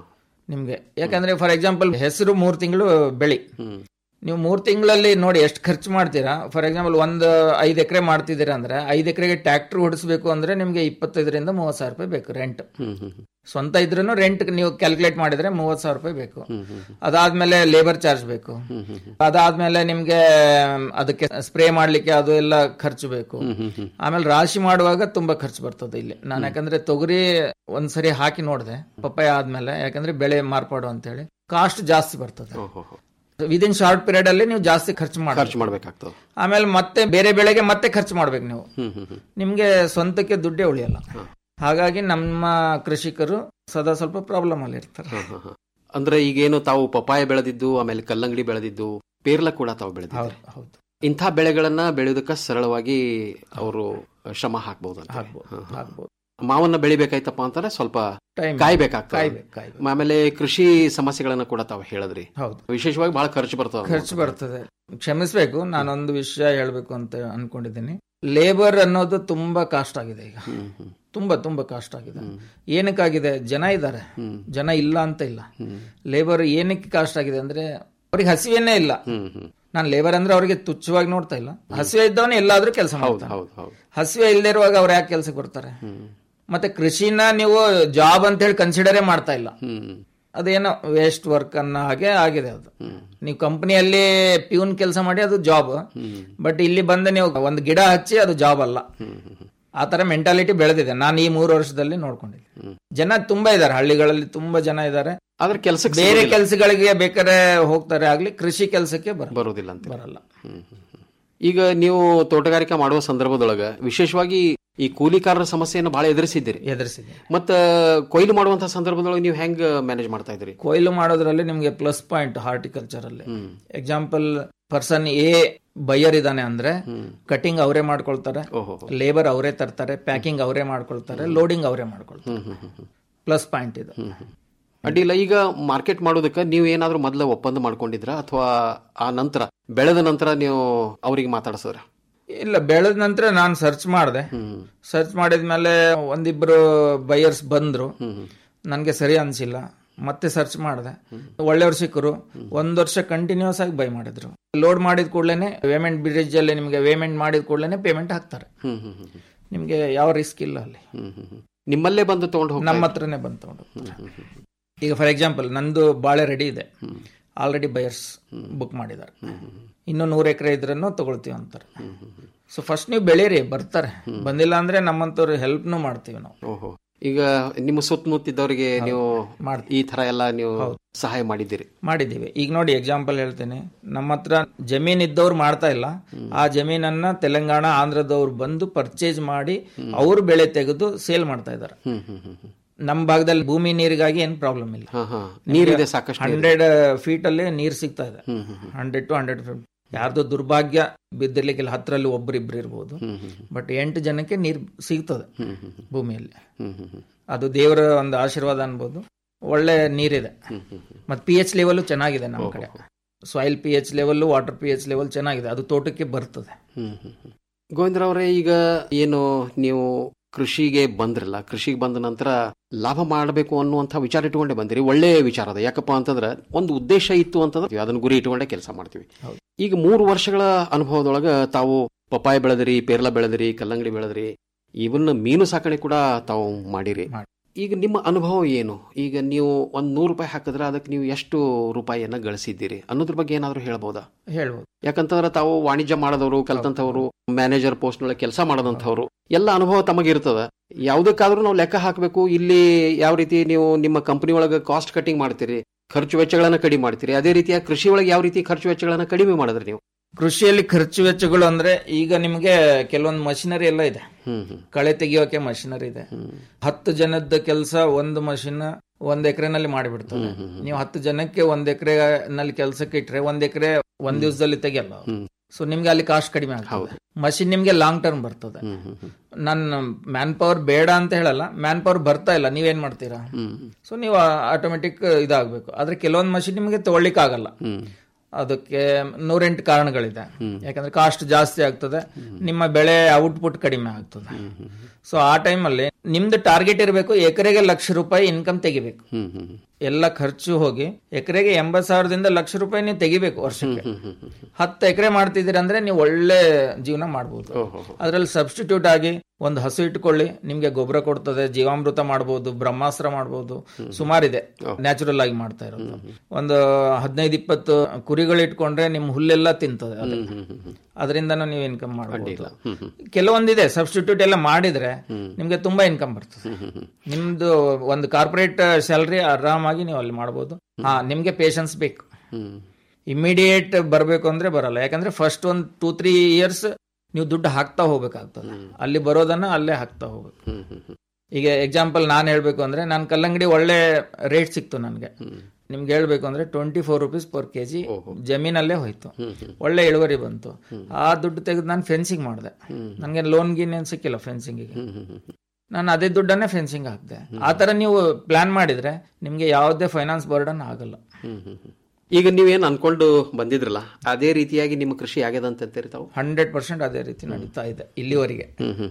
ನಿಮ್ಗೆ ಯಾಕಂದ್ರೆ ಫಾರ್ ಎಕ್ಸಾಂಪಲ್ ಹೆಸರು ಮೂರ್ ತಿಂಗಳು ಬೆಳಿ ನೀವು ಮೂರ್ ತಿಂಗಳಲ್ಲಿ ನೋಡಿ ಎಷ್ಟು ಖರ್ಚು ಮಾಡ್ತೀರಾ ಫಾರ್ ಎಕ್ಸಾಂಪಲ್ ಒಂದು ಐದು ಎಕರೆ ಮಾಡ್ತಿದ್ದೀರಾ ಅಂದ್ರೆ ಐದು ಎಕರೆಗೆ ಟ್ರ್ಯಾಕ್ಟರ್ ಹೊಡಿಸ್ಬೇಕು ಅಂದ್ರೆ ನಿಮ್ಗೆ ಇಪ್ಪತ್ತೈದರಿಂದ ಮೂವತ್ತು ಸಾವಿರ ರೂಪಾಯಿ ಬೇಕು ರೆಂಟ್ ಸ್ವಂತ ಇದ್ರೂ ರೆಂಟ್ ನೀವು ಕ್ಯಾಲ್ಕುಲೇಟ್ ಮಾಡಿದ್ರೆ ಮೂವತ್ತು ಸಾವಿರ ರೂಪಾಯಿ ಬೇಕು ಅದಾದ್ಮೇಲೆ ಲೇಬರ್ ಚಾರ್ಜ್ ಬೇಕು ಅದಾದ್ಮೇಲೆ ನಿಮ್ಗೆ ಅದಕ್ಕೆ ಸ್ಪ್ರೇ ಮಾಡ್ಲಿಕ್ಕೆ ಅದು ಎಲ್ಲ ಖರ್ಚು ಬೇಕು ಆಮೇಲೆ ರಾಶಿ ಮಾಡುವಾಗ ತುಂಬಾ ಖರ್ಚು ಬರ್ತದೆ ಇಲ್ಲಿ ನಾನು ಯಾಕಂದ್ರೆ ತೊಗರಿ ಒಂದ್ಸರಿ ಹಾಕಿ ನೋಡಿದೆ ಪಪ್ಪಾಯ ಆದ್ಮೇಲೆ ಯಾಕಂದ್ರೆ ಬೆಳೆ ಮಾರ್ಪಾಡು ಅಂತ ಹೇಳಿ ಕಾಸ್ಟ್ ಜಾಸ್ತಿ ಬರ್ತದೆ ವಿದಿನ್ ಶಾರ್ಟ್ ಪೀರಿಯಡ್ ಅಲ್ಲಿ ನೀವು ಜಾಸ್ತಿ ಖರ್ಚು ಮಾಡಿ ಖರ್ಚು ಮಾಡ್ಬೇಕಾಗ್ತದೆ ಆಮೇಲೆ ಮತ್ತೆ ಬೇರೆ ಬೆಳೆಗೆ ಮತ್ತೆ ಖರ್ಚು ಮಾಡ್ಬೇಕು ನೀವು ನಿಮ್ಗೆ ಸ್ವಂತಕ್ಕೆ ದುಡ್ಡೇ ಉಳಿಯಲ್ಲ ಹಾಗಾಗಿ ನಮ್ಮ ಕೃಷಿಕರು ಸದಾ ಸ್ವಲ್ಪ ಪ್ರಾಬ್ಲಮ್ ಅಲ್ಲಿ ಇರ್ತಾರೆ ಅಂದ್ರೆ ಈಗೇನು ತಾವು ಪಪಾಯ ಬೆಳೆದಿದ್ದು ಆಮೇಲೆ ಕಲ್ಲಂಗಡಿ ಬೆಳೆದಿದ್ದು ಪೇರ್ಲ ಕೂಡ ತಾವು ಬೆಳೆದಿದ್ದಾರೆ ಹೌದು ಹೌದು ಇಂಥ ಬೆಳೆಗಳನ್ನ ಬೆಳೆಯೋದಕ್ಕೆ ಸರಳವಾಗಿ ಅವರು ಶ್ರಮ ಹಾಕ್ಬಹುದು ಅಂತ ಹಾಕ್ಬೋದು ಹಾಕ್ಬೋದು ಮಾವನ್ನ ಬೆಳಿಬೇಕಾಯ್ತಪ್ಪ ಅಂತಾರೆ ಸ್ವಲ್ಪ Time ಕಾಯ್ಬೇಕಾಗ್ತದೆ ಕಾಯ್ಬೇಕು ಕಾಯ್ಬೇಕು ಆಮೇಲೆ ಕೃಷಿ ಸಮಸ್ಯೆಗಳನ್ನ ಕೂಡ ತಾವು ಹೇಳಿದ್ರಿ ಹೌದು ವಿಶೇಷವಾಗಿ ಬಹಳ ಖರ್ಚು ಬರ್ತದೆ ಖರ್ಚು ಬರ್ತದೆ ಕ್ಷಮಿಸ್ಬೇಕು ನಾನೊಂದು ವಿಷಯ ಹೇಳ್ಬೇಕು ಅಂತ ಅನ್ಕೊಂಡಿದ್ದೀನಿ ಲೇಬರ್ ಅನ್ನೋದು ತುಂಬಾ ಕಾಸ್ಟ್ ಆಗಿದೆ ಈಗ ತುಂಬಾ ತುಂಬಾ ಕಾಸ್ಟ್ ಆಗಿದೆ ಏನಕ್ಕಾಗಿದೆ ಜನ ಇದ್ದಾರೆ ಜನ ಇಲ್ಲ ಅಂತ ಇಲ್ಲ ಲೇಬರ್ ಏನಕ್ಕೆ ಕಾಸ್ಟ್ ಆಗಿದೆ ಅಂದ್ರೆ ಅವ್ರಿಗೆ ಹಸಿವೆನೇ ಇಲ್ಲ ನಾನು ಲೇಬರ್ ಅಂದ್ರೆ ಅವ್ರಿಗೆ ತುಚ್ಛವಾಗಿ ನೋಡ್ತಾ ಇಲ್ಲ ಹಸಿವೆ ಇದ್ದವನೇ ಎಲ್ಲಾದ್ರೂ ಕೆಲಸ ಮಾಡ್ತಾನೆ ಹೌದು ಹೌದು ಹಸಿವೆ ಇಲ್ಲದೆ ಇರುವಾಗ ಅವ್ರು ಯಾಕೆ ಕೆಲಸಕ್ಕೆ ಬರ್ತಾರೆ ಮತ್ತೆ ಕೃಷಿನ ನೀವು ಜಾಬ್ ಅಂತ ಹೇಳಿ ಕನ್ಸಿಡರೇ ಮಾಡ್ತಾ ಇಲ್ಲ ಅದೇನೋ ವೇಸ್ಟ್ ವರ್ಕ್ ಅನ್ನೋ ಹಾಗೆ ಆಗಿದೆ ಅದು ನೀವು ಕಂಪನಿಯಲ್ಲಿ ಪ್ಯೂನ್ ಕೆಲಸ ಮಾಡಿ ಅದು ಜಾಬ್ ಬಟ್ ಇಲ್ಲಿ ಬಂದು ನೀವು ಒಂದು ಗಿಡ ಹಚ್ಚಿ ಅದು ಜಾಬ್ ಅಲ್ಲ ಆ ತರ ಮೆಂಟಾಲಿಟಿ ಬೆಳೆದಿದೆ ನಾನು ಈ ಮೂರು ವರ್ಷದಲ್ಲಿ ನೋಡ್ಕೊಂಡಿದ್ದೆ ಜನ ತುಂಬಾ ಇದ್ದಾರೆ ಹಳ್ಳಿಗಳಲ್ಲಿ ತುಂಬಾ ಜನ ಇದ್ದಾರೆ ಆದ್ರೆ ಕೆಲಸಕ್ಕೆ ಬೇರೆ ಕೆಲಸಗಳಿಗೆ ಬೇಕಾದ್ರೆ ಹೋಗ್ತಾರೆ ಆಗ್ಲಿ ಕೃಷಿ ಕೆಲಸಕ್ಕೆ ಬರ ಬರೋದಿಲ್ಲ ಅಂತ ಬರಲ್ಲ ಈಗ ನೀವು ತೋಟಗಾರಿಕೆ ಮಾಡುವ ಸಂದರ್ಭದೊಳಗ ವಿಶೇಷವಾಗಿ ಈ ಕೂಲಿಕಾರರ ಸಮಸ್ಯೆಯನ್ನು ಬಹಳ ಎದುರಿಸಿದ್ದೀರಿ ಎದುರಿಸಿದೆ ಮತ್ತ ಕೊಯ್ಲು ಮಾಡುವಂತ ಸಂದರ್ಭದೊಳಗೆ ನೀವು ಹೆಂಗ್ ಮ್ಯಾನೇಜ್ ಮಾಡ್ತಾ ಇದ್ರಿ ಕೊಯ್ಲು ಮಾಡೋದ್ರಲ್ಲಿ ನಿಮ್ಗೆ ಪ್ಲಸ್ ಪಾಯಿಂಟ್ ಹಾರ್ಟಿಕಲ್ಚರ್ ಅಲ್ಲಿ ಎಕ್ಸಾಂಪಲ್ ಪರ್ಸನ್ ಎ ಬೈಯರ್ ಇದಾನೆ ಅಂದ್ರೆ ಕಟಿಂಗ್ ಅವರೇ ಮಾಡ್ಕೊಳ್ತಾರೆ ಲೇಬರ್ ಅವರೇ ತರ್ತಾರೆ ಪ್ಯಾಕಿಂಗ್ ಅವರೇ ಮಾಡ್ಕೊಳ್ತಾರೆ ಲೋಡಿಂಗ್ ಅವರೇ ಮಾಡ್ಕೊಳ್ತಾರೆ ಪ್ಲಸ್ ಪಾಯಿಂಟ್ ಇದು ಅಡ್ಡಿಲ್ಲ ಈಗ ಮಾರ್ಕೆಟ್ ಮಾಡೋದಕ್ಕೆ ನೀವು ಏನಾದ್ರೂ ಮೊದಲ ಒಪ್ಪಂದ ಮಾಡ್ಕೊಂಡಿದ್ರ ಅಥವಾ ಆ ನಂತರ ಬೆಳೆದ ನಂತರ ನೀವು ಅವ್ರಿಗೆ ಮಾತಾಡ್ಸೋರ ಇಲ್ಲ ಬೆಳೆದ ನಂತರ ನಾನು ಸರ್ಚ್ ಮಾಡಿದೆ ಸರ್ಚ್ ಮಾಡಿದ್ಮೇಲೆ ಒಂದಿಬ್ರು ಬೈಯರ್ಸ್ ಬಂದ್ರು ನನ್ಗೆ ಸರಿ ಅನ್ಸಿಲ್ಲ ಮತ್ತೆ ಸರ್ಚ್ ಮಾಡಿದೆ ಒಳ್ಳೆಯವ್ರು ಸಿಕ್ಕರು ಒಂದ್ ವರ್ಷ ಕಂಟಿನ್ಯೂಸ್ ಆಗಿ ಬೈ ಮಾಡಿದ್ರು ಲೋಡ್ ಮಾಡಿದ ಕೂಡಲೇ ಪೇಮೆಂಟ್ ಬ್ರಿಡ್ಜ್ ಅಲ್ಲಿ ನಿಮ್ಗೆ ಪೇಮೆಂಟ್ ಮಾಡಿದ ಕೂಡಲೇ ಪೇಮೆಂಟ್ ಹಾಕ್ತಾರೆ ನಿಮ್ಗೆ ಯಾವ ರಿಸ್ಕ್ ಇಲ್ಲ ಅಲ್ಲಿ ನಿಮ್ಮಲ್ಲೇ ಬಂದು ತಗೊಂಡು ಹೋಗಿ ನಮ್ಮ ಹತ್ರನೇ ಬಂದು ತಗೊಂಡು ಹೋಗ್ತಾರೆ. ಈಗ ಫಾರ್ ಎಕ್ಸಾಂಪಲ್ ನಂದು ಬಾಳೆ ರೆಡಿ ಇದೆ ಆಲ್ರೆಡಿ ಬಯರ್ಸ್ ಬುಕ್ ಮಾಡಿದ್ದಾರೆ ಇನ್ನು ನೂರು ಎಕರೆ ಇದ್ರೂ ತಗೊಳ್ತೀವಿ ಅಂತಾರೆ ಸೊ ಫಸ್ಟ್ ನೀವು ಬೆಳೀರಿ ಬರ್ತಾರೆ ಬಂದಿಲ್ಲ ಅಂದ್ರೆ ನಮ್ಮಂತವ್ರು ಹೆಲ್ಪ್ನು ಮಾಡ್ತೀವಿ ನಾವು ಓಹೋ ಈಗ ನಿಮ್ಮ ಸುತ್ತಮುತ್ತಿದ್ದವರಿಗೆ ನೀವು ಈ ತರ ಎಲ್ಲ ನೀವು ಸಹಾಯ ಮಾಡಿದ್ದೀರಿ ಮಾಡಿದ್ದೀವಿ ಈಗ ನೋಡಿ ಎಕ್ಸಾಂಪಲ್ ಹೇಳ್ತೇನೆ ನಮ್ಮ ಹತ್ರ ಜಮೀನ್ ಇದ್ದವ್ರು ಮಾಡ್ತಾ ಇಲ್ಲ ಆ ಜಮೀನನ್ನ ತೆಲಂಗಾಣ ಆಂಧ್ರದವ್ರು ಬಂದು ಪರ್ಚೇಸ್ ಮಾಡಿ ಅವ್ರು ಬೆಳೆ ತೆಗೆದು ಸೇಲ್ ಮಾಡ್ತಾ ಇದ್ದಾರೆ ನಮ್ಮ ಭಾಗದಲ್ಲಿ ಭೂಮಿ ನೀರಿಗಾಗಿ ಏನ್ ಪ್ರಾಬ್ಲಮ್ ಇಲ್ಲ ನೀರಿದೆ ಸಾಕಷ್ಟು ಹಂಡ್ರೆಡ್ ಫೀಟ್ ಅಲ್ಲಿ ನೀರ್ ಸಿಗ್ತಾ ಇದೆ ಹಂಡ್ರೆಡ್ ಟು ಹಂಡ್ರೆಡ್ ಫೀಟ್ ಯಾರ್ದೋ ದುರ್ಭಾಗ್ಯ ಬಿದ್ದಿರ್ಲಿಕ್ಕಿಲ್ಲ ಹತ್ರಲ್ಲಿ ಒಬ್ರಿಬ್ರು ಇರ್ಬೋದು ಬಟ್ ಎಂಟು ಜನಕ್ಕೆ ನೀರ್ ಸಿಗ್ತದೆ ಭೂಮಿಯಲ್ಲಿ ಅದು ದೇವರ ಒಂದು ಆಶೀರ್ವಾದ ಅನ್ಬೋದು ಒಳ್ಳೆ ನೀರಿದೆ ಮತ್ತೆ ಪಿ ಎಚ್ ಲೆವೆಲ್ ಚೆನ್ನಾಗಿದೆ ನಮ್ಮ ಕಡೆ soil P H level water P H level ಚೆನ್ನಾಗಿದೆ ಅದು ತೋಟಕ್ಕೆ ಬರ್ತದೆ ಗೋವಿಂದ್ರವರೇ ಈಗ ಏನು ನೀವು ಕೃಷಿಗೆ ಬಂದ್ರಲ್ಲ ಕೃಷಿಗೆ ಬಂದ ನಂತರ ಲಾಭ ಮಾಡಬೇಕು ಅನ್ನುವಂಥ ವಿಚಾರ ಇಟ್ಕೊಂಡೇ ಬಂದಿರಿ ಒಳ್ಳೆ ವಿಚಾರ ಅದ ಯಾಕಪ್ಪ ಅಂತಂದ್ರೆ ಒಂದು ಉದ್ದೇಶ ಇತ್ತು ಅಂತಂದ್ರೆ ಅದನ್ನ ಗುರಿ ಇಟ್ಕೊಂಡೇ ಕೆಲಸ ಮಾಡ್ತೀವಿ ಈಗ ಮೂರು ವರ್ಷಗಳ ಅನುಭವದೊಳಗ ತಾವು ಪಪ್ಪಾಯ ಬೆಳೆದಿರಿ ಪೇರ್ಲ ಬೆಳೆದಿರಿ ಕಲ್ಲಂಗಡಿ ಬೆಳೆದಿರಿ ಇವನ್ನ ಮೀನು ಸಾಕಣೆ ಕೂಡ ತಾವು ಮಾಡಿರಿ ಈಗ ನಿಮ್ಮ ಅನುಭವ ಏನು ಈಗ ನೀವು ಒಂದ್ ನೂರು ರೂಪಾಯಿ ಹಾಕಿದ್ರೆ ಅದಕ್ಕೆ ನೀವು ಎಷ್ಟು ರೂಪಾಯಿಯನ್ನ ಗಳಿಸಿದ್ದೀರಿ ಅನ್ನೋದ್ರ ಬಗ್ಗೆ ಏನಾದರೂ ಹೇಳ್ಬೋದಾ ಹೇಳ್ಬೋದು ಯಾಕಂತಂದ್ರೆ ತಾವು ವಾಣಿಜ್ಯ ಮಾಡದವರು ಕಲ್ತಂತವ್ರು ಮ್ಯಾನೇಜರ್ ಪೋಸ್ಟ್ ನೊಳಗೆ ಕೆಲಸ ಮಾಡದಂಥವ್ರು ಎಲ್ಲ ಅನುಭವ ತಮಗಿರ್ತದ ಯಾವ್ದಕ್ಕಾದ್ರೂ ನಾವು ಲೆಕ್ಕ ಹಾಕಬೇಕು ಇಲ್ಲಿ ಯಾವ ರೀತಿ ನೀವು ನಿಮ್ಮ ಕಂಪನಿ ಒಳಗೆ ಕಾಸ್ಟ್ ಕಟಿಂಗ್ ಮಾಡ್ತೀರಿ ಖರ್ಚು ವೆಚ್ಚಗಳನ್ನ ಕಡಿಮೆ ಮಾಡ್ತೀರಿ ಅದೇ ರೀತಿಯ ಕೃಷಿ ಒಳಗೆ ಯಾವ ರೀತಿ ಖರ್ಚು ವೆಚ್ಚಗಳನ್ನ ಕಡಿಮೆ ಮಾಡಿದ್ರಿ ನೀವು ಕೃಷಿಯಲ್ಲಿ ಖರ್ಚು ವೆಚ್ಚಗಳು ಅಂದ್ರೆ ಈಗ ನಿಮ್ಗೆ ಕೆಲವೊಂದು ಮಷಿನರಿ ಎಲ್ಲ ಇದೆ ಕಳೆ ತೆಗಿಯೋಕೆ ಮಷಿನರಿ ಇದೆ ಹತ್ತು ಜನದ ಕೆಲಸ ಒಂದು ಮಷಿನ್ ಒಂದ್ ಎಕರೆನಲ್ಲಿ ಮಾಡಿಬಿಡ್ತದೆ ನೀವು ಹತ್ತು ಜನಕ್ಕೆ ಒಂದ್ ಎಕರೆ ನಲ್ಲಿ ಕೆಲಸಕ್ಕೆ ಇಟ್ರೆ ಒಂದ್ ಎಕರೆ ಒಂದ್ ದಿವಸದಲ್ಲಿ ತೆಗಿಯಲ್ಲ ಸೊ ನಿಮ್ಗೆ ಅಲ್ಲಿ ಕಾಸ್ಟ್ ಕಡಿಮೆ ಆಗ್ತದೆ ಮಷಿನ್ ನಿಮ್ಗೆ ಲಾಂಗ್ ಟರ್ಮ್ ಬರ್ತದೆ ನನ್ನ ಮ್ಯಾನ್ ಪವರ್ ಬೇಡ ಅಂತ ಹೇಳಲ್ಲ ಮ್ಯಾನ್ ಪವರ್ ಬರ್ತಾ ಇಲ್ಲ ನೀವೇನ್ ಮಾಡ್ತೀರಾ ಸೊ ನೀವು ಆಟೋಮೆಟಿಕ್ ಇದಾಗಬೇಕು ಆದ್ರೆ ಕೆಲವೊಂದು ಮಷಿನ್ ನಿಮಗೆ ತಗೊಳ್ಳಿಕ್ ಆಗಲ್ಲ ಅದಕ್ಕೆ ನೂರೆಂಟು ಕಾರಣಗಳಿದೆ ಯಾಕಂದ್ರೆ ಕಾಸ್ಟ್ ಜಾಸ್ತಿ ಆಗ್ತದೆ ನಿಮ್ಮ ಬೆಳೆ ಔಟ್ಪುಟ್ ಕಡಿಮೆ ಆಗ್ತದೆ ಸೊ ಆ ಟೈಮಲ್ಲಿ ನಿಮ್ದು ಟಾರ್ಗೆಟ್ ಇರಬೇಕು ಎಕರೆಗೆ ಲಕ್ಷ ರೂಪಾಯಿ ಇನ್ಕಮ್ ತೆಗಿಬೇಕು ಎಲ್ಲ ಖರ್ಚು ಹೋಗಿ ಎಕರೆಗೆ ಎಂಬತ್ ಸಾವಿರದಿಂದ ಲಕ್ಷ ರೂಪಾಯಿ ನೀವು ತೆಗಿಬೇಕು ವರ್ಷಕ್ಕೆ ಹತ್ತು ಎಕರೆ ಮಾಡ್ತಿದ್ದೀರಿ ಅಂದ್ರೆ ನೀವು ಒಳ್ಳೆ ಜೀವನ ಮಾಡ್ಬೋದು ಅದ್ರಲ್ಲಿ ಸಬ್ಸ್ಟಿಟ್ಯೂಟ್ ಆಗಿ ಒಂದು ಹಸು ಇಟ್ಕೊಳ್ಳಿ ನಿಮ್ಗೆ ಗೊಬ್ಬರ ಕೊಡ್ತದೆ ಜೀವಾಮೃತ ಮಾಡ್ಬೋದು ಬ್ರಹ್ಮಾಸ್ತ್ರ ಮಾಡ್ಬೋದು ಸುಮಾರಿದೆ ನ್ಯಾಚುರಲ್ ಆಗಿ ಮಾಡ್ತಾ ಇರೋದು ಒಂದು ಹದಿನೈದು ಇಪ್ಪತ್ತು ಕುರಿಗಳು ಇಟ್ಕೊಂಡ್ರೆ ನಿಮ್ ಹುಲ್ಲೆಲ್ಲ ತಿಂತದೆ ಅದು. ಅದರಿಂದನೂ ನೀವು ಇನ್ಕಮ್ ಮಾಡಬಹುದು ಕೆಲವೊಂದಿದೆ ಸಬ್ಸ್ಟಿಟ್ಯೂಟ್ ಎಲ್ಲ ಮಾಡಿದ್ರೆ ನಿಮ್ಗೆ ತುಂಬಾ ಇನ್ಕಮ್ ಬರ್ತದೆ ನಿಮ್ದು ಒಂದು ಕಾರ್ಪೊರೇಟ್ ಸ್ಯಾಲರಿ ಆರಾಮಾಗಿ ನೀವು ಅಲ್ಲಿ ಮಾಡಬಹುದು ಹಾ ನಿಮ್ಗೆ ಪೇಶನ್ಸ್ ಬೇಕು ಇಮಿಡಿಯೇಟ್ ಬರಬೇಕು ಅಂದ್ರೆ ಬರಲ್ಲ ಯಾಕಂದ್ರೆ ಫಸ್ಟ್ ಒಂದು ಟೂ ತ್ರೀ ಇಯರ್ಸ್ ನೀವು ದುಡ್ಡು ಹಾಕ್ತಾ ಹೋಗ್ಬೇಕಾಗ್ತದೆ ಅಲ್ಲಿ ಬರೋದನ್ನ ಅಲ್ಲೇ ಹಾಕ್ತಾ ಹೋಗ್ಬೇಕು ಈಗ ಎಕ್ಸಾಂಪಲ್ ನಾನು ಹೇಳ್ಬೇಕು ಅಂದ್ರೆ ನಾನು ಕಲ್ಲಂಗಡಿ ಒಳ್ಳೆ ರೇಟ್ ಸಿಕ್ತು ನನಗೆ ನಿಮ್ಗೆ ಹೇಳ್ಬೇಕು ಅಂದ್ರೆ twenty four rupees per KG ಜಮೀನಲ್ಲೇ ಹೋಯ್ತು ಒಳ್ಳೆ ಇಳುವರಿ ಬಂತು ಆ ದುಡ್ಡು ತೆಗೆದು ನಾನು ಫೆನ್ಸಿಂಗ್ ಮಾಡಿದೆ ನನಗೆ ಲೋನ್ ಗೀನ್ ಏನ್ ಸಿಕ್ಕಿಲ್ಲ ಫೆನ್ಸಿಂಗಿಗೆ ನಾನು ಅದೇ ದುಡ್ಡನ್ನೇ ಫೆನ್ಸಿಂಗ್ ಹಾಕ್ದೆ ಆ ತರ ನೀವು ಪ್ಲಾನ್ ಮಾಡಿದ್ರೆ ನಿಮ್ಗೆ ಯಾವುದೇ ಫೈನಾನ್ಸ್ ಬರ್ಡನ್ ಆಗಲ್ಲ ಈಗ ನೀವೇನ್ ಅನ್ಕೊಂಡು ಬಂದಿದ್ರಲ್ಲ ಅದೇ ರೀತಿಯಾಗಿ ನಿಮ್ಮ ಕೃಷಿ ಆಗ್ಯದ ಅಂತ ಅಂತೀರಿ ತಾವು ಹಂಡ್ರೆಡ್ ಪರ್ಸೆಂಟ್ ಅದೇ ರೀತಿ ನಡೀತಾ ಇದೆ ಇಲ್ಲಿವರೆಗೆ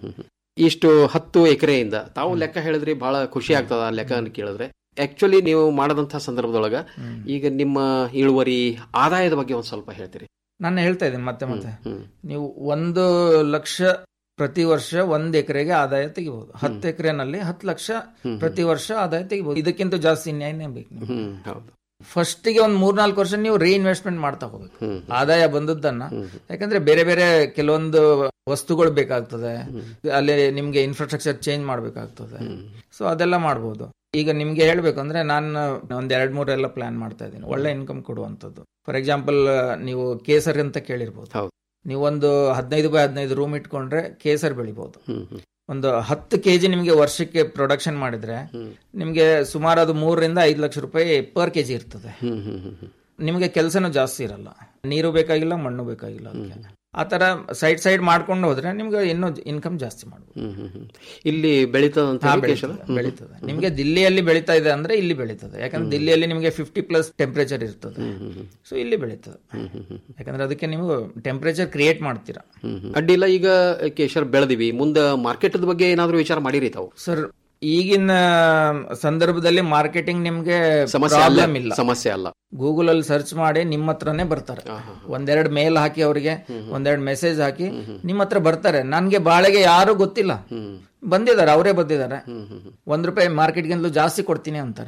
ಇಷ್ಟು ಹತ್ತು ಎಕರೆಯಿಂದ ತಾವು ಲೆಕ್ಕ ಹೇಳಿದ್ರಿ ಬಹಳ ಖುಷಿ ಆಗ್ತದ ಆ ಲೆಕ್ಕ ಕೇಳಿದ್ರೆ ಆಕ್ಚುಲಿ ನೀವು ಮಾಡದಂತ ಸಂದರ್ಭದೊಳಗ ಈಗ ನಿಮ್ಮ ಇಳುವರಿ ಆದಾಯದ ಬಗ್ಗೆ ಒಂದ್ ಸ್ವಲ್ಪ ಹೇಳ್ತೀರಿ ನಾನು ಹೇಳ್ತಾ ಇದ್ದೀನಿ ಮತ್ತೆ ಮತ್ತೆ ನೀವು ಒಂದು ಲಕ್ಷ ಪ್ರತಿ ವರ್ಷ ಒಂದ್ ಎಕರೆಗೆ ಆದಾಯ ತೆಗಿಬಹುದು ಹತ್ತು ಎಕರೆನಲ್ಲಿ ಹತ್ತು ಲಕ್ಷ ಪ್ರತಿ ವರ್ಷ ಆದಾಯ ತೆಗಿಬಹುದು ಇದಕ್ಕಿಂತ ಜಾಸ್ತಿ ಇನ್ಯಾನೇ ಬೇಕು ನಿಮ್ಗೆ. ಹ್ಮ್ ಹೌದು ಫಸ್ಟ್ ಗೆ ಒಂದ್ ಮೂರ್ನಾಲ್ಕು ವರ್ಷ ನೀವು ರೀಇನ್ವೆಸ್ಟ್ಮೆಂಟ್ ಮಾಡ್ತಾ ಹೋಗ್ಬೇಕು ಆದಾಯ ಬಂದದ್ದನ್ನ ಯಾಕಂದ್ರೆ ಬೇರೆ ಬೇರೆ ಕೆಲವೊಂದು ವಸ್ತುಗಳು ಬೇಕಾಗ್ತದೆ ಅಲ್ಲಿ ನಿಮ್ಗೆ ಇನ್ಫ್ರಾಸ್ಟ್ರಕ್ಚರ್ ಚೇಂಜ್ ಮಾಡ್ಬೇಕಾಗ್ತದೆ ಸೊ ಅದೆಲ್ಲ ಮಾಡ್ಬೋದು ಈಗ ನಿಮ್ಗೆ ಹೇಳ್ಬೇಕು ಅಂದ್ರೆ ನಾನು ಒಂದ್ ಎರಡ್ ಮೂರ್ ಎಲ್ಲ ಪ್ಲಾನ್ ಮಾಡ್ತಾ ಇದ್ದೀನಿ ಒಳ್ಳೆ ಇನ್ಕಮ್ ಕೊಡುವಂತದ್ದು ಫಾರ್ ಎಕ್ಸಾಂಪಲ್ ನೀವು ಕೇಸರ್ ಅಂತ ಕೇಳಿರ್ಬೋದು ಹೌದು. ನೀವು ಒಂದು ಹದಿನೈದು ಬೈ ಹದಿನೈದು ರೂಮ್ ಇಟ್ಕೊಂಡ್ರೆ ಕೇಸರ್ ಬೆಳಿಬಹುದು ಒಂದು ಹತ್ತು ಕೆಜಿ ನಿಮ್ಗೆ ವರ್ಷಕ್ಕೆ ಪ್ರೊಡಕ್ಷನ್ ಮಾಡಿದ್ರೆ ನಿಮ್ಗೆ ಸುಮಾರು ಅದು ಮೂರರಿಂದ ಐದು ಲಕ್ಷ ರೂಪಾಯಿ ಪರ್ ಕೆಜಿ ಇರ್ತದೆ ಹ್ಮ್ ಹ್ಮ್ ಹ್ಮ್ ಹ್ಮ್ ನಿಮ್ಗೆ ಕೆಲಸನೂ ಜಾಸ್ತಿ ಇರಲ್ಲ ನೀರು ಬೇಕಾಗಿಲ್ಲ ಮಣ್ಣು ಬೇಕಾಗಿಲ್ಲ ಅದಕ್ಕೆ ಆ ತರ ಸೈಡ್ ಸೈಡ್ ಮಾಡ್ಕೊಂಡು ಹೋದ್ರೆ ನಿಮ್ಗೆ ಇನ್ನೂ ಇನ್ಕಮ್ ಜಾಸ್ತಿ ಮಾಡ್ಬೋದು ಹ್ಮ್ ಹ್ಮ್ ಹ್ಮ್. ಇಲ್ಲಿ ಬೆಳೀತದಂತ ಹಾ, ಹೇಳಿ ಕೇಶವ? ಬೆಳೀತದೆ, ಬೆಳೀತದೆ ನಿಮ್ಗೆ ದಿಲ್ಲಿಯಲ್ಲಿ ಬೆಳೀತಾ ಇದೆ ಅಂದ್ರೆ ಇಲ್ಲಿ ಬೆಳೀತದೆ ಯಾಕಂದ್ರೆ ದಿಲ್ಲಿಯಲ್ಲಿ ನಿಮ್ಗೆ ಫಿಫ್ಟಿ ಪ್ಲಸ್ ಟೆಂಪರೇಚರ್ ಇರ್ತದೆ ಸೊ ಇಲ್ಲಿ ಬೆಳೀತದೆ ಯಾಕಂದ್ರೆ ಅದಕ್ಕೆ ನೀವು ಟೆಂಪರೇಚರ್ ಕ್ರಿಯೇಟ್ ಮಾಡ್ತೀರಾ ಹ್ಮ್ ಹ್ಮ್. ಅಡ್ಡಿಲ್ಲ ಈಗ ಕೇಶರ್ ಬೆಳೆದಿವಿ ಮುಂದ ಮಾರ್ಕೆಟ್ ಬಗ್ಗೆ ಏನಾದ್ರು ವಿಚಾರ ಮಾಡಿರಿ ತಾವು ಸರ್ ಈಗಿನ ಸಂದರ್ಭದಲ್ಲಿ ಮಾರ್ಕೆಟಿಂಗ್ ನಿಮ್ಗೆ ಸಮಸ್ಯೆ ಅಲ್ಲ ಪ್ರಾಬ್ಲಮ್ ಇಲ್ಲ ಸಮಸ್ಯೆ ಅಲ್ಲ ಗೂಗಲ್ ಅಲ್ಲಿ ಸರ್ಚ್ ಮಾಡಿ ನಿಮ್ಮ ಹತ್ರನೇ ಬರ್ತಾರೆ ಒಂದೆರಡು ಮೇಲ್ ಹಾಕಿ ಅವರಿಗೆ ಒಂದೆರಡು ಮೆಸೇಜ್ ಹಾಕಿ ನಿಮ್ಮ ಹತ್ರ ಬರ್ತಾರೆ ನನ್ಗೆ ಬಾಳೆಗೆ ಯಾರು ಗೊತ್ತಿಲ್ಲ ಬಂದಿದ್ದಾರೆ ಅವರೇ ಬಂದಿದ್ದಾರೆ ಒಂದ್ ರೂಪಾಯಿ ಮಾರ್ಕೆಟ್ಗಿಂತಲೂ ಜಾಸ್ತಿ ಕೊಡ್ತೀನಿ ಅಂತಾರೆ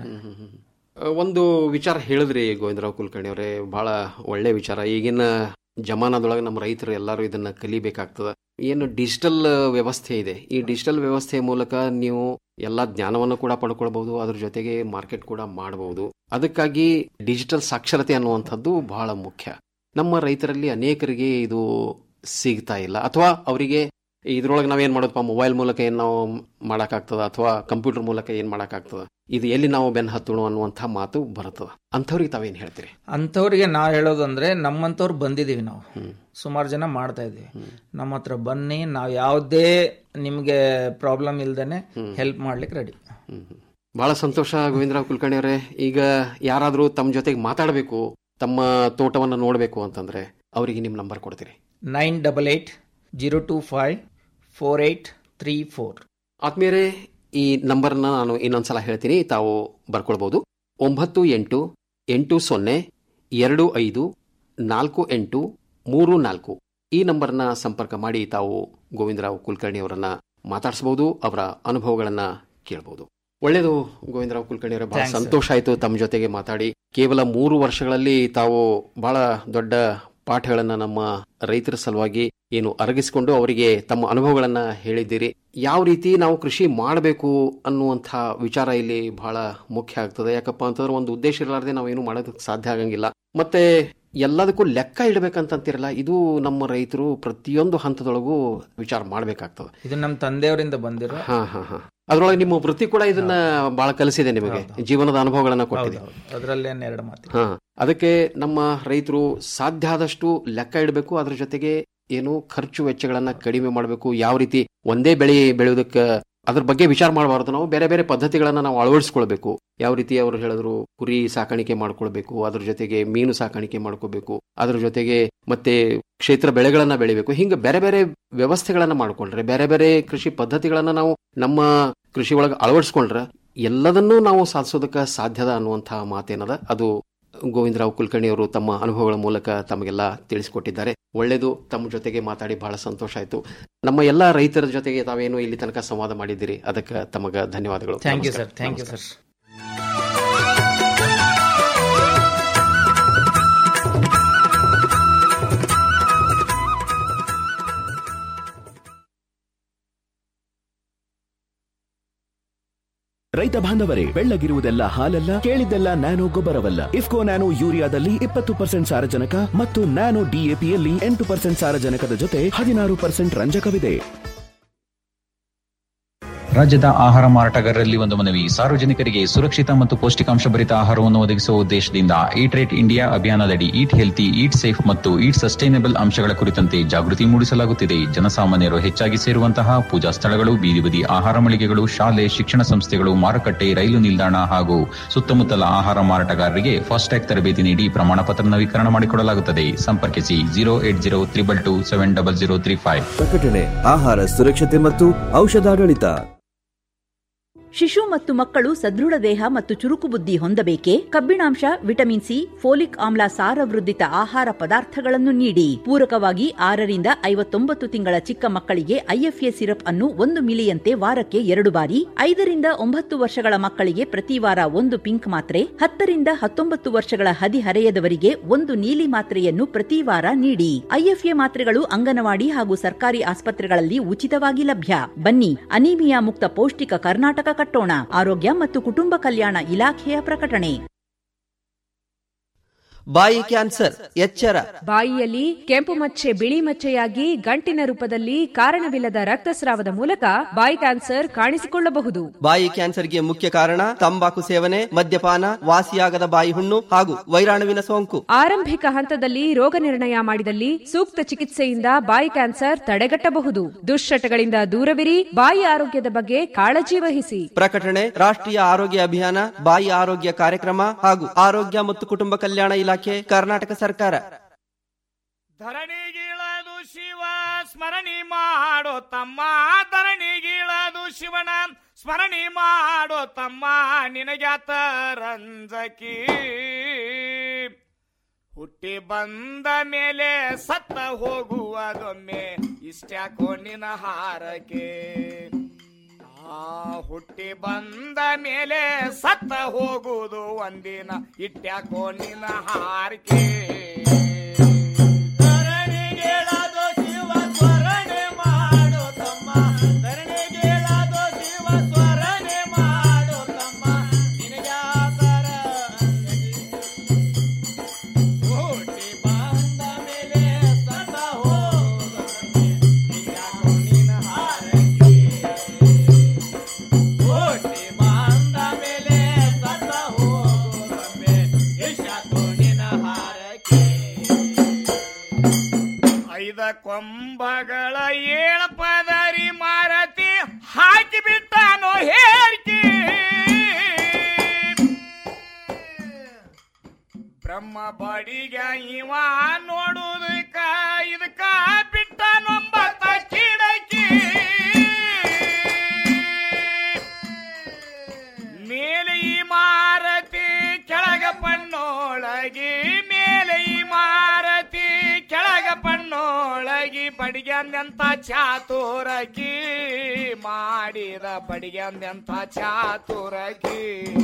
ಆ, ಒಂದು ವಿಚಾರ ಹೇಳಿದ್ರಿ ಗೋವಿಂದರಾವ್ ಕುಲಕರ್ಣಿ ಅವರೇ ಬಹಳ ಒಳ್ಳೆ ವಿಚಾರ ಈಗಿನ ಜಮಾನದೊಳಗೆ ನಮ್ಮ ರೈತರು ಎಲ್ಲರೂ ಇದನ್ನ ಕಲಿಬೇಕಾಗ್ತದ ಏನು ಡಿಜಿಟಲ್ ವ್ಯವಸ್ಥೆ ಇದೆ ಈ ಡಿಜಿಟಲ್ ವ್ಯವಸ್ಥೆಯ ಮೂಲಕ ನೀವು ಎಲ್ಲಾ ಜ್ಞಾನವನ್ನು ಕೂಡ ಪಡ್ಕೊಳ್ಬಹುದು ಅದ್ರ ಜೊತೆಗೆ ಮಾರ್ಕೆಟ್ ಕೂಡ ಮಾಡಬಹುದು ಅದಕ್ಕಾಗಿ ಡಿಜಿಟಲ್ ಸಾಕ್ಷರತೆ ಅನ್ನುವಂಥದ್ದು ಬಹಳ ಮುಖ್ಯ ನಮ್ಮ ರೈತರಲ್ಲಿ ಅನೇಕರಿಗೆ ಇದು ಸಿಗ್ತಾ ಇಲ್ಲ ಅಥವಾ ಅವರಿಗೆ ಇದ್ರೊಳಗೆ ನಾವೇನ್ ಮಾಡೋದಪ್ಪ ಮೊಬೈಲ್ ಮೂಲಕ ಏನ್ ನಾವು ಮಾಡಕ್ಕಾಗ್ತದ ಅಥವಾ ಕಂಪ್ಯೂಟರ್ ಮೂಲಕ ಏನ್ ಮಾಡಕ್ಕಾಗ್ತದ ಇದು ಎಲ್ಲಿ ನಾವು ಬೆನ್ ಹತ್ತೋಣ ಅನ್ನುವಂಥ ಮಾತು ಬರ್ತದ ಅಂಥವ್ರಿಗೆ ತಾವೇನ್ ಹೇಳ್ತೀರಿ ಅಂಥವ್ರಿಗೆ ನಾವ್ ಹೇಳೋದು ಅಂದ್ರೆ ನಮ್ಮಂತವ್ರು ಬಂದಿದೀವಿ ನಾವು ಸುಮಾರು ಜನ ಮಾಡ್ತಾ ಇದೀವಿ ನಮ್ಮ ಹತ್ರ ಬನ್ನಿ ನಾವ್ ಯಾವುದೇ ನಿಮ್ಗೆ ಪ್ರಾಬ್ಲಮ್ ಇಲ್ದೇನೆ ಹೆಲ್ಪ್ ಮಾಡ್ಲಿಕ್ಕೆ ರೆಡಿ ಬಹಳ ಸಂತೋಷ ಗೋವಿಂದರಾವ್ ಕುಲಕರ್ಣಿ ಅವರೇ ಈಗ ಯಾರಾದ್ರೂ ತಮ್ಮ ಜೊತೆಗೆ ಮಾತಾಡಬೇಕು ತಮ್ಮ ತೋಟವನ್ನ ನೋಡಬೇಕು ಅಂತಂದ್ರೆ ಅವರಿಗೆ ನಿಮ್ ನಂಬರ್ ಕೊಡ್ತೀರಿ nine double eight zero two five four eight three four ಆದ್ಮೇಲೆ ಈ ನಂಬರ್ನ ನಾನು ಇನ್ನೊಂದ್ಸಲ ಹೇಳ್ತೀನಿ ತಾವು ಬರ್ಕೊಳ್ಬಹುದು ಒಂಬತ್ತು ಎಂಟು ಎಂಟು ಸೊನ್ನೆ ಎರಡು ಐದು ನಾಲ್ಕು ಎಂಟು ಮೂರು ನಾಲ್ಕು ಈ ನಂಬರ್ನ ಸಂಪರ್ಕ ಮಾಡಿ ತಾವು ಗೋವಿಂದರಾವ್ ಕುಲಕರ್ಣಿ ಅವರನ್ನ ಮಾತಾಡಿಸಬಹುದು ಅವರ ಅನುಭವಗಳನ್ನ ಕೇಳಬಹುದು ಒಳ್ಳೆಯದು ಗೋವಿಂದರಾವ್ ಕುಲಕರ್ಣಿ ಅವರೇ ಬಹಳ Thanks, sir. ಸಂತೋಷ ಆಯಿತು ತಮ್ಮ ಜೊತೆಗೆ ಮಾತಾಡಿ ಕೇವಲ ಮೂರು ವರ್ಷಗಳಲ್ಲಿ ತಾವು ಬಹಳ ದೊಡ್ಡ ಪಾಠಗಳನ್ನ ನಮ್ಮ ರೈತರ ಸಲುವಾಗಿ ಏನು ಅರಗಿಸಿಕೊಂಡು ಅವರಿಗೆ ತಮ್ಮ ಅನುಭವಗಳನ್ನ ಹೇಳಿದ್ದೀರಿ ಯಾವ ರೀತಿ ನಾವು ಕೃಷಿ ಮಾಡಬೇಕು ಅನ್ನುವಂಥ ವಿಚಾರ ಇಲ್ಲಿ ಬಹಳ ಮುಖ್ಯ ಆಗ್ತದೆ ಯಾಕಪ್ಪ ಅಂತಂದ್ರೆ ಒಂದು ಉದ್ದೇಶ ಇರಲಾರ್ದೆ ನಾವೇನು ಮಾಡೋದಕ್ಕೆ ಸಾಧ್ಯ ಆಗಂಗಿಲ್ಲ ಮತ್ತೆ ಎಲ್ಲದಕ್ಕೂ ಲೆಕ್ಕ ಇಡಬೇಕಂತಂತಿರಲ್ಲ ಇದು ನಮ್ಮ ರೈತರು ಪ್ರತಿಯೊಂದು ಹಂತದೊಳಗೂ ವಿಚಾರ ಮಾಡಬೇಕಾಗ್ತದೆ ಇದು ನಮ್ಮ ತಂದೆಯವರಿಂದ ಬಂದಿರೋ ಹಾ ಹಾ ಹಾ ಅದ್ರೊಳಗೆ ನಿಮ್ಮ ವೃತ್ತಿ ಕೂಡ ಇದನ್ನ ಬಹಳ ಕಲಿಸಿದೆ ನಿಮಗೆ ಜೀವನದ ಅನುಭವಗಳನ್ನ ಕೊಟ್ಟಿದೆ ಅದರಲ್ಲೇನು ಎರಡು ಮಾತು ಹಾ ಅದಕ್ಕೆ ನಮ್ಮ ರೈತರು ಸಾಧ್ಯ ಆದಷ್ಟು ಲೆಕ್ಕ ಇಡಬೇಕು ಅದ್ರ ಜೊತೆಗೆ ಏನು ಖರ್ಚು ವೆಚ್ಚಗಳನ್ನ ಕಡಿಮೆ ಮಾಡಬೇಕು ಯಾವ ರೀತಿ ಒಂದೇ ಬೆಳೆ ಬೆಳೆಯೋದಕ್ಕೆ ಅದ್ರ ಬಗ್ಗೆ ವಿಚಾರ ಮಾಡಬಾರ್ದು ನಾವು ಬೇರೆ ಬೇರೆ ಪದ್ಧತಿಗಳನ್ನ ನಾವು ಅಳವಡಿಸ್ಕೊಳ್ಬೇಕು ಯಾವ ರೀತಿ ಅವರು ಹೇಳಿದ್ರು ಕುರಿ ಸಾಕಾಣಿಕೆ ಮಾಡ್ಕೊಳ್ಬೇಕು ಅದ್ರ ಜೊತೆಗೆ ಮೀನು ಸಾಕಾಣಿಕೆ ಮಾಡ್ಕೋಬೇಕು ಅದ್ರ ಜೊತೆಗೆ ಮತ್ತೆ ಕ್ಷೇತ್ರ ಬೆಳೆಗಳನ್ನ ಬೆಳಿಬೇಕು ಹಿಂಗ ಬೇರೆ ಬೇರೆ ವ್ಯವಸ್ಥೆಗಳನ್ನ ಮಾಡ್ಕೊಂಡ್ರೆ ಬೇರೆ ಬೇರೆ ಕೃಷಿ ಪದ್ಧತಿಗಳನ್ನ ನಾವು ನಮ್ಮ ಕೃಷಿ ಒಳಗೆ ಅಳವಡಿಸ್ಕೊಂಡ್ರೆ ಎಲ್ಲದನ್ನೂ ನಾವು ಸಾಧಿಸೋದಕ್ಕೆ ಸಾಧ್ಯದ ಅನ್ನುವಂತಹ ಮಾತೇನದ ಅದು ಗೋವಿಂದರಾವ್ ಕುಲಕರ್ಣಿ ಅವರು ತಮ್ಮ ಅನುಭವಗಳ ಮೂಲಕ ತಮಗೆಲ್ಲ ತಿಳಿಸಿಕೊಟ್ಟಿದ್ದಾರೆ ಒಳ್ಳೆಯದು ತಮ್ಮ ಜೊತೆಗೆ ಮಾತಾಡಿ ಬಹಳ ಸಂತೋಷ ಆಯಿತು ನಮ್ಮ ಎಲ್ಲ ರೈತರ ಜೊತೆಗೆ ತಾವೇನು ಇಲ್ಲಿ ತನಕ ಸಂವಾದ ಮಾಡಿದ್ದೀರಿ ಅದಕ್ಕೆ ತಮಗ ಧನ್ಯವಾದಗಳು ಥ್ಯಾಂಕ್ ಯು ನಮಸ್ಕಾರ. ಸರ್ ಥ್ಯಾಂಕ್ ಯು ನಮಸ್ಕಾರ. ಸರ್ ರೈತ ಬಾಂಧವರೇ ಬೆಳ್ಳಗಿರುವುದೆಲ್ಲ ಹಾಲಲ್ಲ ಕೇಳಿದ್ದೆಲ್ಲ ನ್ಯಾನೋ ಗೊಬ್ಬರವಲ್ಲ ಇಫ್ಕೋ ನ್ಯಾನೋ ಯೂರಿಯಾದಲ್ಲಿ ಇಪ್ಪತ್ತು ಪರ್ಸೆಂಟ್ ಸಾರಜನಕ ಮತ್ತು ನ್ಯಾನೋ ಡಿಎಪಿಯಲ್ಲಿ ಎಂಟು ಪರ್ಸೆಂಟ್ ಸಾರಜನಕದ ಜೊತೆ ಹದಿನಾರು ಪರ್ಸೆಂಟ್ ರಂಜಕವಿದೆ ರಾಜ್ಯದ ಆಹಾರ ಮಾರಾಟಗಾರರಲ್ಲಿ ಒಂದು ಮನವಿ ಸಾರ್ವಜನಿಕರಿಗೆ ಸುರಕ್ಷಿತ ಮತ್ತು ಪೌಷ್ಟಿಕಾಂಶ ಭರಿತ ಆಹಾರವನ್ನು ಒದಗಿಸುವ ಉದ್ದೇಶದಿಂದ ಈಟ್ ರೇಟ್ ಇಂಡಿಯಾ ಅಭಿಯಾನದಡಿ ಈಟ್ ಹೆಲ್ತಿ ಈಟ್ ಸೇಫ್ ಮತ್ತು ಈಟ್ ಸಸ್ಟೈನಬಲ್ ಅಂಶಗಳ ಕುರಿತಂತೆ ಜಾಗೃತಿ ಮೂಡಿಸಲಾಗುತ್ತಿದೆ ಜನಸಾಮಾನ್ಯರು ಹೆಚ್ಚಾಗಿ ಸೇರುವಂತಹ ಪೂಜಾ ಸ್ಥಳಗಳು ಬೀದಿ ಬದಿ ಆಹಾರ ಮಳಿಗೆಗಳು ಶಾಲೆ ಶಿಕ್ಷಣ ಸಂಸ್ಥೆಗಳು ಮಾರುಕಟ್ಟೆ ರೈಲು ನಿಲ್ದಾಣ ಹಾಗೂ ಸುತ್ತಮುತ್ತಲ ಆಹಾರ ಮಾರಾಟಗಾರರಿಗೆ ಫಾಸ್ಟ್ಯಾಗ್ ತರಬೇತಿ ನೀಡಿ ಪ್ರಮಾಣ ಪತ್ರ ನವೀಕರಣ ಮಾಡಿಕೊಡಲಾಗುತ್ತದೆ ಸಂಪರ್ಕಿಸಿ zero eight zero triple two seven double zero three five ಪ್ರಕಟಣೆ ಆಹಾರ ಸುರಕ್ಷತೆ ಮತ್ತು ಔಷಧಾಡಳಿತ ಶಿಶು ಮತ್ತು ಮಕ್ಕಳು ಸದೃಢ ದೇಹ ಮತ್ತು ಚುರುಕು ಬುದ್ಧಿ ಹೊಂದಬೇಕೆ ಕಬ್ಬಿಣಾಂಶ ವಿಟಮಿನ್ ಸಿ ಫೋಲಿಕ್ ಆಮ್ಲ ಸಾರವೃದ್ಧಿತ ಆಹಾರ ಪದಾರ್ಥಗಳನ್ನು ನೀಡಿ ಪೂರಕವಾಗಿ ಆರರಿಂದ ಐವತ್ತೊಂಬತ್ತು ತಿಂಗಳ ಚಿಕ್ಕ ಮಕ್ಕಳಿಗೆ ಐಎಫ್ಎ ಸಿರಪ್ ಅನ್ನು ಒಂದು ಮಿಲಿಯಂತೆ ವಾರಕ್ಕೆ ಎರಡು ಬಾರಿ ಐದರಿಂದ ಒಂಬತ್ತು ವರ್ಷಗಳ ಮಕ್ಕಳಿಗೆ ಪ್ರತಿ ವಾರ ಒಂದು ಪಿಂಕ್ ಮಾತ್ರೆ ಹತ್ತರಿಂದ ಹತ್ತೊಂಬತ್ತು ವರ್ಷಗಳ ಹದಿಹರೆಯದವರಿಗೆ ಒಂದು ನೀಲಿ ಮಾತ್ರೆಯನ್ನು ಪ್ರತಿ ವಾರ ನೀಡಿ ಐಎಫ್ಎ ಮಾತ್ರೆಗಳು ಅಂಗನವಾಡಿ ಹಾಗೂ ಸರ್ಕಾರಿ ಆಸ್ಪತ್ರೆಗಳಲ್ಲಿ ಉಚಿತವಾಗಿ ಲಭ್ಯ ಬನ್ನಿ ಅನೀಮಿಯಾ ಮುಕ್ತ ಪೌಷ್ಟಿಕ ಕರ್ನಾಟಕ ಕಟ್ಟೋಣ ಆರೋಗ್ಯ ಮತ್ತು ಕುಟುಂಬ ಕಲ್ಯಾಣ ಇಲಾಖೆಯ ಪ್ರಕಟಣೆ ಬಾಯಿ ಕ್ಯಾನ್ಸರ್ ಎಚ್ಚರ ಬಾಯಿಯಲ್ಲಿ ಕೆಂಪು ಮಚ್ಚೆ ಬಿಳಿ ಮಚ್ಚೆಯಾಗಿ ಗಂಟಿನ ರೂಪದಲ್ಲಿ ಕಾರಣವಿಲ್ಲದ ರಕ್ತಸ್ರಾವದ ಮೂಲಕ ಬಾಯಿ ಕ್ಯಾನ್ಸರ್ ಕಾಣಿಸಿಕೊಳ್ಳಬಹುದು ಬಾಯಿ ಕ್ಯಾನ್ಸರ್ಗೆ ಮುಖ್ಯ ಕಾರಣ ತಂಬಾಕು ಸೇವನೆ ಮದ್ಯಪಾನ ವಾಸಿಯಾಗದ ಬಾಯಿ ಹುಣ್ಣು ಹಾಗೂ ವೈರಾಣುವಿನ ಸೋಂಕು ಆರಂಭಿಕ ಹಂತದಲ್ಲಿ ರೋಗ ನಿರ್ಣಯ ಮಾಡಿದಲ್ಲಿ ಸೂಕ್ತ ಚಿಕಿತ್ಸೆಯಿಂದ ಬಾಯಿ ಕ್ಯಾನ್ಸರ್ ತಡೆಗಟ್ಟಬಹುದು ದುಶ್ಚಟಗಳಿಂದ ದೂರವಿರಿ ಬಾಯಿ ಆರೋಗ್ಯದ ಬಗ್ಗೆ ಕಾಳಜಿ ವಹಿಸಿ ಪ್ರಕಟಣೆ ರಾಷ್ಟ್ರೀಯ ಆರೋಗ್ಯ ಅಭಿಯಾನ ಬಾಯಿ ಆರೋಗ್ಯ ಕಾರ್ಯಕ್ರಮ ಹಾಗೂ ಆರೋಗ್ಯ ಮತ್ತು ಕುಟುಂಬ ಕಲ್ಯಾಣ ಇಲಾಖೆ ಕರ್ನಾಟಕ ಸರ್ಕಾರ ಧರಣಿಗಿಳದು ಶಿವ ಸ್ಮರಣಿ ಮಾಡೋ ತಮ್ಮ ಧರಣಿಗಿಳದು ಶಿವನ ಸ್ಮರಣಿ ಮಾಡೋ ತಮ್ಮ ನಿನಗ್ಯಾತ ರಂಜಕಿ ಹುಟ್ಟಿ ಬಂದ ಮೇಲೆ ಸತ್ತ ಹೋಗುವುದೊಮ್ಮೆ ಇಷ್ಟ್ಯಾಕೋ ನಿನ ಹಾರಕೆ ಆ ಹುಟ್ಟಿ ಬಂದ ಮೇಲೆ ಸತ್ತ ಹೋಗುವುದು ಒಂದಿನ ಇಟ್ಟ್ಯಾಕೋ ನಿನ್ನ ಹಾರಿಕೆ ಧರಣಿಗೇಳಾದೋ ಶಿವ ಸ್ವರಣೆ ಮಾಡೋ ತಮ್ಮ ಧರಣಿಗೇಳಾದೋ ಶಿವ ಸ್ವರಣೆ ಮಾಡೋ ತಮ್ಮ ನಿನಗ್ಯಾತರ ಹುಟ್ಟಿ ಬಂದ ಮೇಲೆ ಸತ್ತ ಹೋಗುವುದು ಇಟ್ಟ್ಯಾಕೋ ನಿನ್ನ ಹಾರಕೆ ಓಟಿ ಬಂದ ಮೇಲೆ ಸತ್ತ ಹೋಗುವೊಮ್ಮೆ ಇಷ್ಟಾತು ನಿನ ಹಾರಕೆ ಐದ ಕೊಂಬಗಳ ಏಳ ಪದರಿ ಮಾರತಿ ಹಾಕಿ ಬಿಟ್ಟಾನೋ ಹೇರ್ಕಿ ಬ್ರಹ್ಮ ಬಡಿಗ ಇವ ನೋಡುದಕ್ಕ ಇದಕ್ಕ ಬಿಟ್ಟನೊಂಬತ್ತ ಕಿಡಕಿ ಮೇಲೆ ಈ ಮಾರತಿ ಕೆಳಗ ಪಣ್ಣೋಳಗಿ ಮೇಲೆ ಈ ಮಾರತಿ ಕೆಳಗ ಪಣ್ಣೋಳಗಿ ಬಡಿಗ್ಯಾಂದೆಂತ ಚಾತುರಗಿ ಮಾಡಿದ ಬಡಿಗ್ಯಾಂದೆಂತ ಚಾತುರಗಿ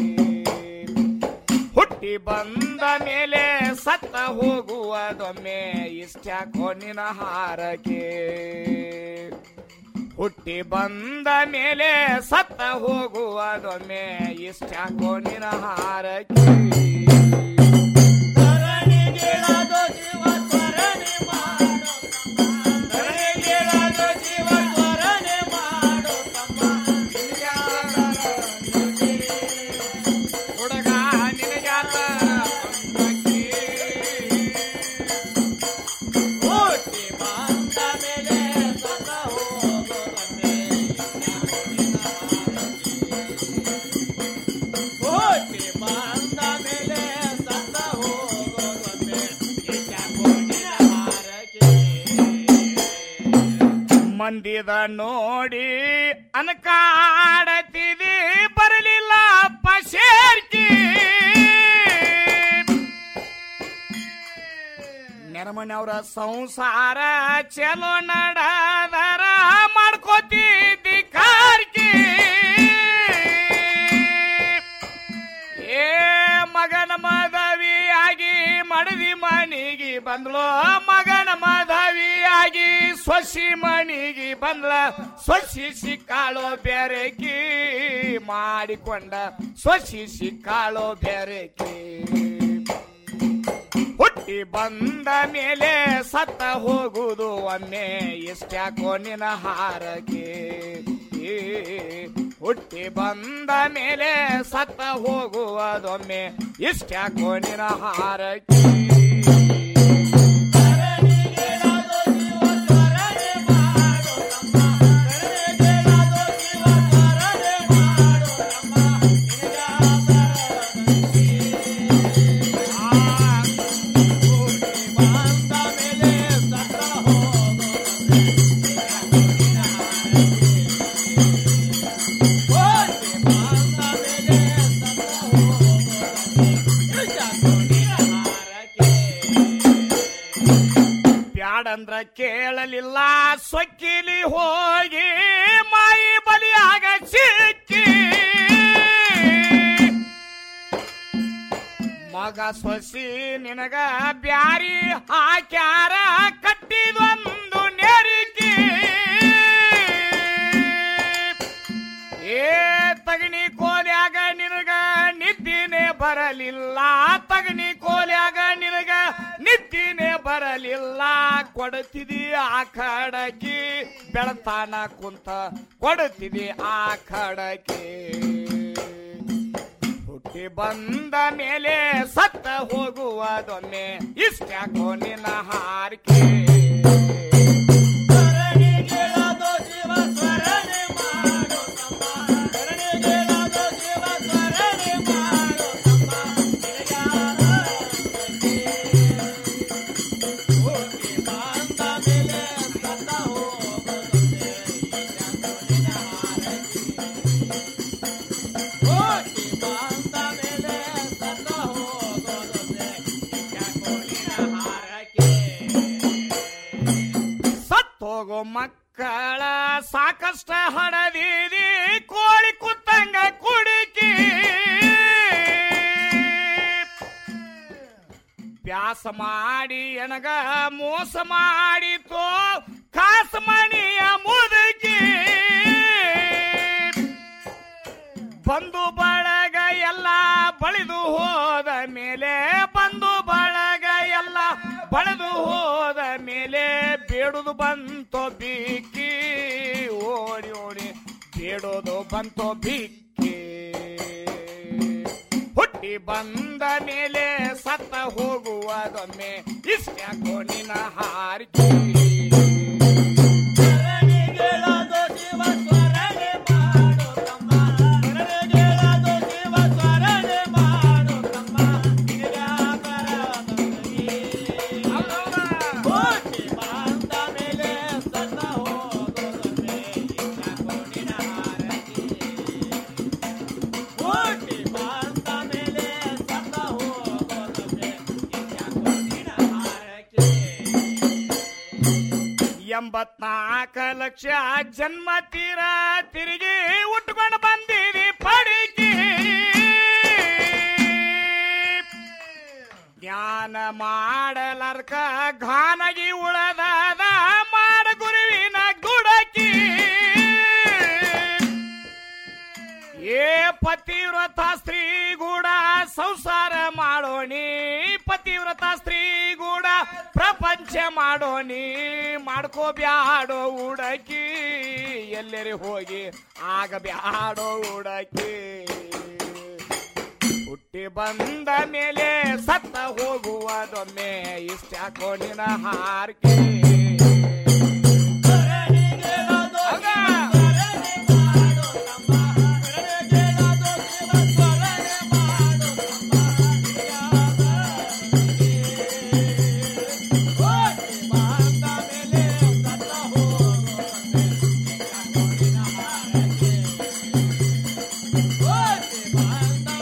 ಹುಟ್ಟಿ ಬಂದ ಮೇಲೆ ಸತ್ತ ಹೋಗುವುದೊಮ್ಮೆ ಇಷ್ಟ್ಯಾಕೋ ನಿನ ಹಾರಕೆ ಹುಟ್ಟಿ ಬಂದ ಮೇಲೆ ಸತ್ತ ಹೋಗುವುದೊಮ್ಮೆ ಇಷ್ಟ್ಯಾಕೋ ನಿನ ಹಾರಕೆ ಧರಣಿಗೇಳಾದೋ ಶಿವ ಸ್ವರಣೆ ಮಾಡೋ ತಮ್ಮ. ಧರಣಿಗೇಳಾದೋ ಶಿವ ಸ್ವರಣೆ ಮಾಡೋ ತಮ್ಮ. ನಿನಗ್ಯಾತರ ಹುಡುಗ ನಿನಗ್ಯಾತರ ಅಂದಕ್ಕೆ. ಹುಟ್ಟಿ ಬಂದ ಮೇಲೆ ಸತ್ತ ಹೋಗೋದೊಮ್ಮೆ ಹುಟ್ಟಿ ಬಂದ ಮೇಲೆ ಸತ್ತ ಹೋಗೋದೊಮ್ಮೆ ಇಟ್ಟಾಕೋ ನಿನ್ನ ಹಾರಕೆ. ಮಂದಿದ ನೋಡಿ ಅನಕಾಡತಿದಿ ಬರಲಿಲ್ಲ ಸೇರ್ಕಿ ನೆರಮನೆಯವರ ಸಂಸಾರ ಚಲೋ ನಡದರ ಮಾಡ್ಕೋತಿದ್ದಿ ಕಾರ್ಕಿ ಏ ಮಗನ ಮದವಿಯಾಗಿ ಮಡದಿ ಮನಿಗೆ ಬಂದ್ಲು ಮಗನ ಮದವಿಯಾಗಿ ಸೊಸಿ ಮನಿಗೆ ಬಂದ್ಲ ಸೊಸಿ ಸಿಕ್ಕಾಳೋ ಬೆರಕಿ ಮಾಡಿಕೊಂಡ ಸೊಸಿ ಸಿಕ್ಕಾಳೋ ಬೆರಕಿ ಹುಟ್ಟಿ ಬಂದ ಮೇಲೆ ಸತ್ತ ಹೋಗುವುದು ಒಮ್ಮೆ ಎಷ್ಟ್ಯಾಕೋ ನಿನ ಹಾರಗೆ ಏ, ಹುಟ್ಟಿ ಬಂದ ಮೇಲೆ ಸತ್ತ ಹೋಗುವುದೊಮ್ಮೆ ಇಷ್ಟ್ಯಾಕೋ ನಿನ ಹಾರಗೆ ಬ್ಯಾಡಂದ್ರ ಕೇಳಲಿಲ್ಲ ಸೊಕ್ಕಿಲಿ ಹೋಗಿ ಮಾಯಿ ಬಲಿಯಾಗ ಸಿಕ್ಕಿ ಮಗ ಸೊಸಿ ನಿನಗ ಬ್ಯಾರಿ ಹಾಕ್ಯಾರ ಕಟ್ಟಿದೊಂದು ನೆರಿಕಿ ಏ ತಗಣಿ ಕೋಲ್ಯಾಗ ನಿನಗ ನಿದ್ದಿನೇ ಬರಲಿಲ್ಲ ತಗಣಿ ಕೋಲ್ಯಾಗ ನಿನಗ ನಿದ್ದಿನೇ ಬರಲಿಲ್ಲ ಕೊಡುತ್ತಿದಿ ಆ ಖಡಕಿ ಬೆಳತಾನ ಕುಂತ ಕೊಡುತ್ತಿದಿ ಆ ಖಡಕಿ ಹುಟ್ಟಿ ಬಂದ ಮೇಲೆ ಸತ್ತ ಹೋಗುವುದೊಮ್ಮೆ ಇಷ್ಟ್ಯಾಕೋ ನಿನ್ನ ಹಾರಿಕೆ ಸತ್ತೋಗೋ ಮಕ್ಕಳ ಸಾಕಷ್ಟ ಹಡದಿದಿ ಕೋಳಿ ಕುತ್ತಂಗ ಕುಡಿಕಿ ಬ್ಯಾಸ ಮಾಡಿ ಎನಗ ಮೋಸ ಮಾಡಿತೋ ಕಾಸ ಮಣಿಯ ಮುದುಕಿ ಬಂದು ಬಳಗ ಎಲ್ಲ ಬಳಿದು ಹೋದ ಮೇಲೆ ಬಂದು ಬಳಗ ಎಲ್ಲ ಬಳೆದು ಹೋದ ಮೇಲೆ ಬೇಡುದು ಬಂತೋ ಬಿಕ್ಕಿ ಓಡಿ ಓಡಿ ಬೇಡೋದು ಬಂತೋ ಬಿಕ್ಕಿ ಹುಟ್ಟಿ ಬಂದ ಮೇಲೆ ಸತ್ತ ಹೋಗುವುದೊಮ್ಮೆ ಇಷ್ಟ್ಯಾಕೋ ನಿನ್ನ ಹಾರಿಕೆ ಎಂಬತ್ನಾಲ್ಕ ಲಕ್ಷ ಜನ್ಮ ತೀರ ತಿರುಗಿ ಉಟ್ಕೊಂಡು ಬಂದಿರಿ ಪಡಿಕಿ ಜ್ಞಾನ ಮಾಡಲರ್ಕ ಘಾನಗಿ ಉಳದಾದ ಮಾಡ ಗುರುವಿನ ಗುಡಕಿ ಏ ಪತಿವ್ರತ ಸ್ತ್ರೀ ಗೂಡ ಸಂಸಾರ ಮಾಡೋಣಿ ಪತಿವ್ರತ ಸ್ತ್ರೀ ಗೂಡ ಪ್ರಪಂಚ ಮಾಡೋಣಿ ಮಾಡ್ಕೋಬ್ಯಾಡೋ ಉಡಕಿ ಎಲ್ಲರಿ ಹೋಗಿ ಆಗಬ್ಯಾಡೋ ಉಡಕಿ ಹುಟ್ಟಿ ಬಂದ ಮೇಲೆ ಸತ್ತ ಹೋಗುವುದೊಮ್ಮೆ ಇಷ್ಟ್ಯಾಕೋ ನಿನ ಹಾರ್ಕೆ ಬಂದ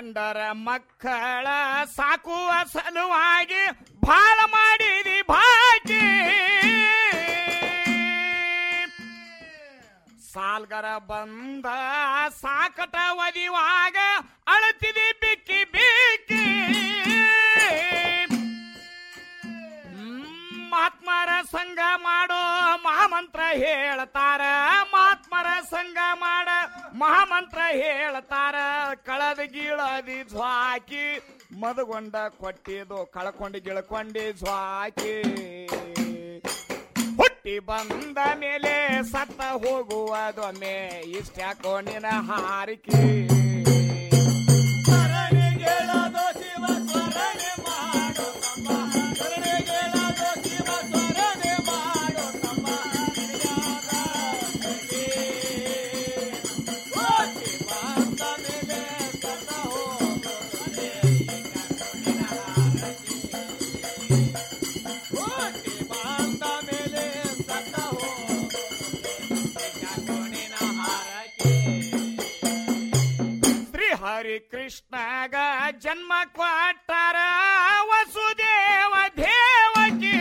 ಗಂಡರ ಮಕ್ಕಳ ಸಾಕುವ ಸಲುವಾಗಿ ಬಾಳ ಮಾಡಿದಿ ಬಾಕಿ ಸಾಲ್ಗರ ಬಂದ ಸಾಕಟ ಒದಿವಾಗ ಅಳತಿದಿ ಬಿಕ್ಕಿ ಬಿಕ್ಕಿ ಮಹಾತ್ಮರ ಸಂಘ ಮಾಡೋ ಮಹಾಮಂತ್ರ ಹೇಳ್ತಾರ ಮಹಾತ್ಮರ ಸಂಘ ಮಾಡ ಮಹಾಮಂತ್ರ ಹೇಳ್ತಾರ ಕಳದ ಗೀಳದಿ ಜ್ವಾಕಿ ಮದಗೊಂಡ ಕೊಟ್ಟಿದ್ದು ಕಳ್ಕೊಂಡು ಗಿಳ್ಕೊಂಡಿ ಜ್ವಾಕಿ ಹುಟ್ಟಿ ಬಂದ ಮೇಲೆ ಸತ್ತ ಹೋಗುವುದೊಮ್ಮೆ ಇಷ್ಟ್ಯಾಕೋ ನಿನ ಹಾರಿಕೆ ಶ್ರೀ ಹರಿ ಕೃಷ್ಣಗ ಜನ್ಮ ಕೊಟ್ಟಾರ ವಸುದೇವ ದೇವಕಿ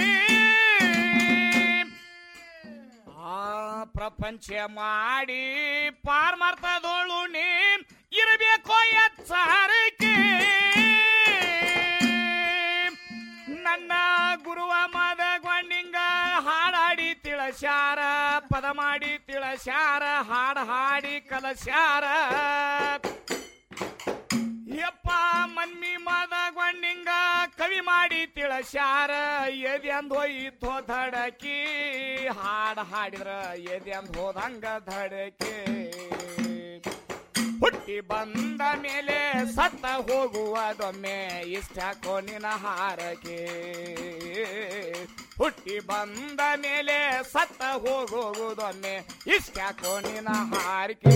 ಆ ಪ್ರಪಂಚ ಮಾಡಿ ಪಾರ್ಮರ್ಥದೋಳು ನೀ ಇರಬೇಕು ಎಚ್ಚರಿಕೆ ನನ್ನ ಗುರುವ ಮದಗೊಂಡಿಂಗ ಹಾಡಾಡಿ ತಿಳಸ್ಯಾರ ಪದ ಮಾಡಿ ತಿಳಸ್ಯಾರ ಹಾಡ ಹಾಡಿ ಕಲಸ್ಯಾರ ಯಪ್ಪ ಮನ್ಮಿ ಮದಗೊಂಡಿಂಗ ಕವಿ ಮಾಡಿ ತಿಳಸ್ಯಾರ ಎದೆ ಅಂದ್ ಹೋಯಿತೋ ಧಡಕಿ ಹಾಡ ಹಾಡಿದ್ರ ಎದೆ ಅಂದ್ ಹೋದಂಗ ಧಡಕಿ ಹುಟ್ಟಿ ಬಂದ ಮೇಲೆ ಸತ್ತ ಹೋಗುವುದೊಮ್ಮೆ ಇಷ್ಟಾಕೋ ನಿನ ಹಾರಕೆ ಹುಟ್ಟಿ ಬಂದ ಮೇಲೆ ಸತ್ತ ಹೋಗುವುದೊಮ್ಮೆ ಇಷ್ಟಾಕೋ ನಿನ ಹಾರಿಕೆ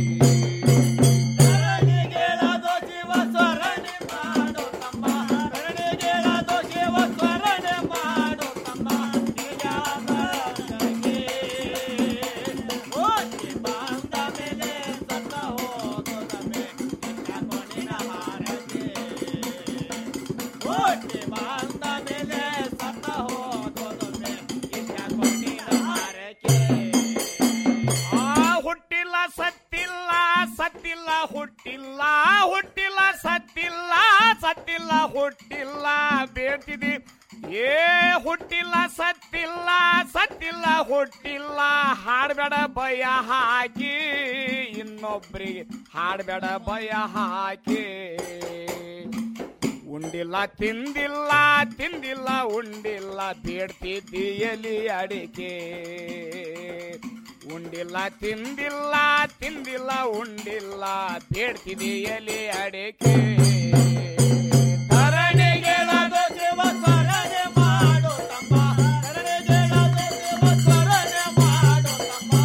ಆ ಹುಟ್ಟಿಲ್ಲ ಸತ್ತಿಲ್ಲ ಸತ್ತಿಲ್ಲ ಹುಟ್ಟಿಲ್ಲ ಹುಟ್ಟಿಲ್ಲ ಸತ್ತಿಲ್ಲ ಸತ್ತಿಲ್ಲ ಹುಟ್ಟಿಲ್ಲ ಬೇಡ್ತಿದಿ ಏ ಹುಟ್ಟಿಲ್ಲ ಸತ್ತಿಲ್ಲ ಸತ್ತಿಲ್ಲ ಹುಟ್ಟಿಲ್ಲ ಹಾಡ್ಬೇಡ ಭಯ ಹಾಕಿ ಇನ್ನೊಬ್ರಿಗೆ ಹಾಡ್ಬೇಡ ಭಯ ಹಾಕಿ ಉಂಡಿಲ್ಲ ತಿಂದಿಲ್ಲ ತಿಂದಿಲ್ಲ ಉಂಡಿಲ್ಲ ಬೇಡ್ತಿದ್ದಿ ಎಲಿ ಅಡಿಕೆ ಉಂಡಿಲ್ಲ ತಿಂದಿಲ್ಲ ತಿಂದಿಲ್ಲ ಉಂಡಿಲ್ಲ ಬೇಡ್ತಿದ್ದಿ ಎಲಿ ಅಡಿಕೆ ಧರಣಿಗೆ ಶಿವ ಸ್ಮರಣೆ ಮಾಡು ತಮ್ಮ ಧರಣಿಗೆ ಶಿವ ಸ್ಮರಣೆ ಮಾಡು ತಮ್ಮ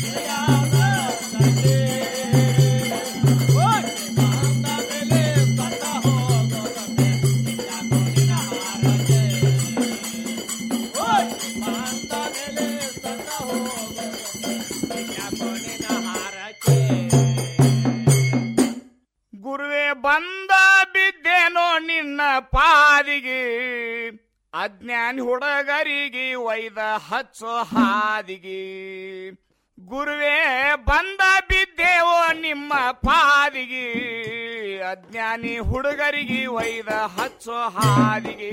ಗುರುವೆ ಬಂದ ಬಿದ್ದೇನೋ ನಿನ್ನ ಪಾದಿಗೆ ಅಜ್ಞಾನಿ ಹುಡುಗರಿಗೆ ಒಯ್ದ ಹಚ್ಚೋ ಹಾದಿಗೆ ಗುರುವೇ ಬಂದ ಬಿದ್ದೇವೋ ನಿಮ್ಮ ಪಾದಿಗೆ ಅಜ್ಞಾನಿ ಹುಡುಗರಿಗೆ ಒಯ್ದ ಹಚ್ಚೋ ಹಾದಿಗೆ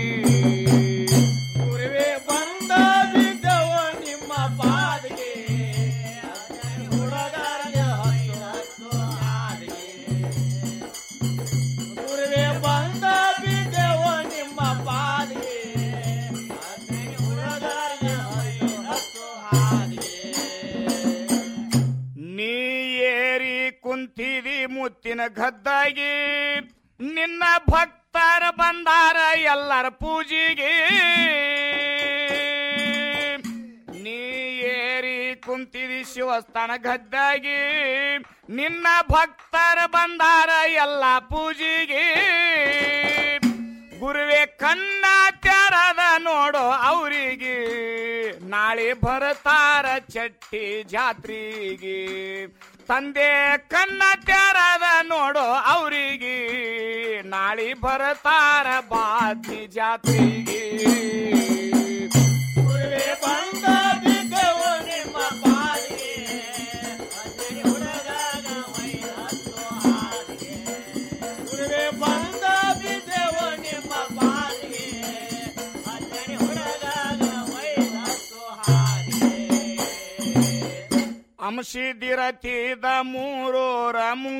ಗುರುವೇ ಬಂದ ಬಿದ್ದೇವೋ ನಿಮ್ಮ ಪಾದಿಗೆ ಅಜ್ಞಾನಿ ಹುಡುಗರಿಗೆ ಹಚ್ಚೋ ಹಾದಿಗೆ ಗುರುವೇ ಬಂದ ಬಿದ್ದೇವೋ ನಿಮ್ಮ ಪಾದಿಗೆ ಅಜ್ಞಾನಿ ಹುಡುಗರಿಗೆ ಹಚ್ಚೋ ಹಾದಿಗೆ ನೀ ಏರಿ ಕುಂತಿದಿ ಮುತ್ತಿನ ಗದ್ದಾಗಿ ನಿನ್ನ ಭಕ್ತರ ಬಂದಾರ ಎಲ್ಲರ ಪೂಜೆಗೆ ನೀ ಏರಿ ಕುಂತಿದಿ ಶಿವಸ್ಥಾನ ಗದ್ದಾಗಿ ನಿನ್ನ ಭಕ್ತರ ಬಂದಾರ ಎಲ್ಲ ಪೂಜೆಗೆ ಗುರುವೆ ಕಣ್ಣ ತೆರದ ನೋಡೋ ಅವರಿಗೆ ನಾಳೆ ಬರ್ತಾರ ಚಟ್ಟಿ ಜಾತ್ರೆಗೆ ತಂದೆ ಕನ್ನ ತೆರದ ನೋಡು ಅವರಿಗೆ ನಾಳಿ ಬರ್ತಾರ ಬಾತಿ ಜಾತ್ರೆಗೆ ಗುರುವೇ ಬಂದ ಬಿದ್ದೆವು ನಿಮ್ಮ ಪಾಲಿಗೆ ಅಂಜನಿ ಹುಡುಗಾಗ ವೈರಸ್ಸು ಹಾಲಿಗೆ. ಗುರುವೇ ಬಂದ ಬಿದ್ದೆವು ನಿಮ್ಮ ಪಾಲಿಗೆ ಅಂಜನಿ ಹುಡುಗಾಗ ವೈರಸ್ಸು ಹಾಲಿಗೆ. ಅಂಶಿದಿರತಿದ ಮೂರೋರ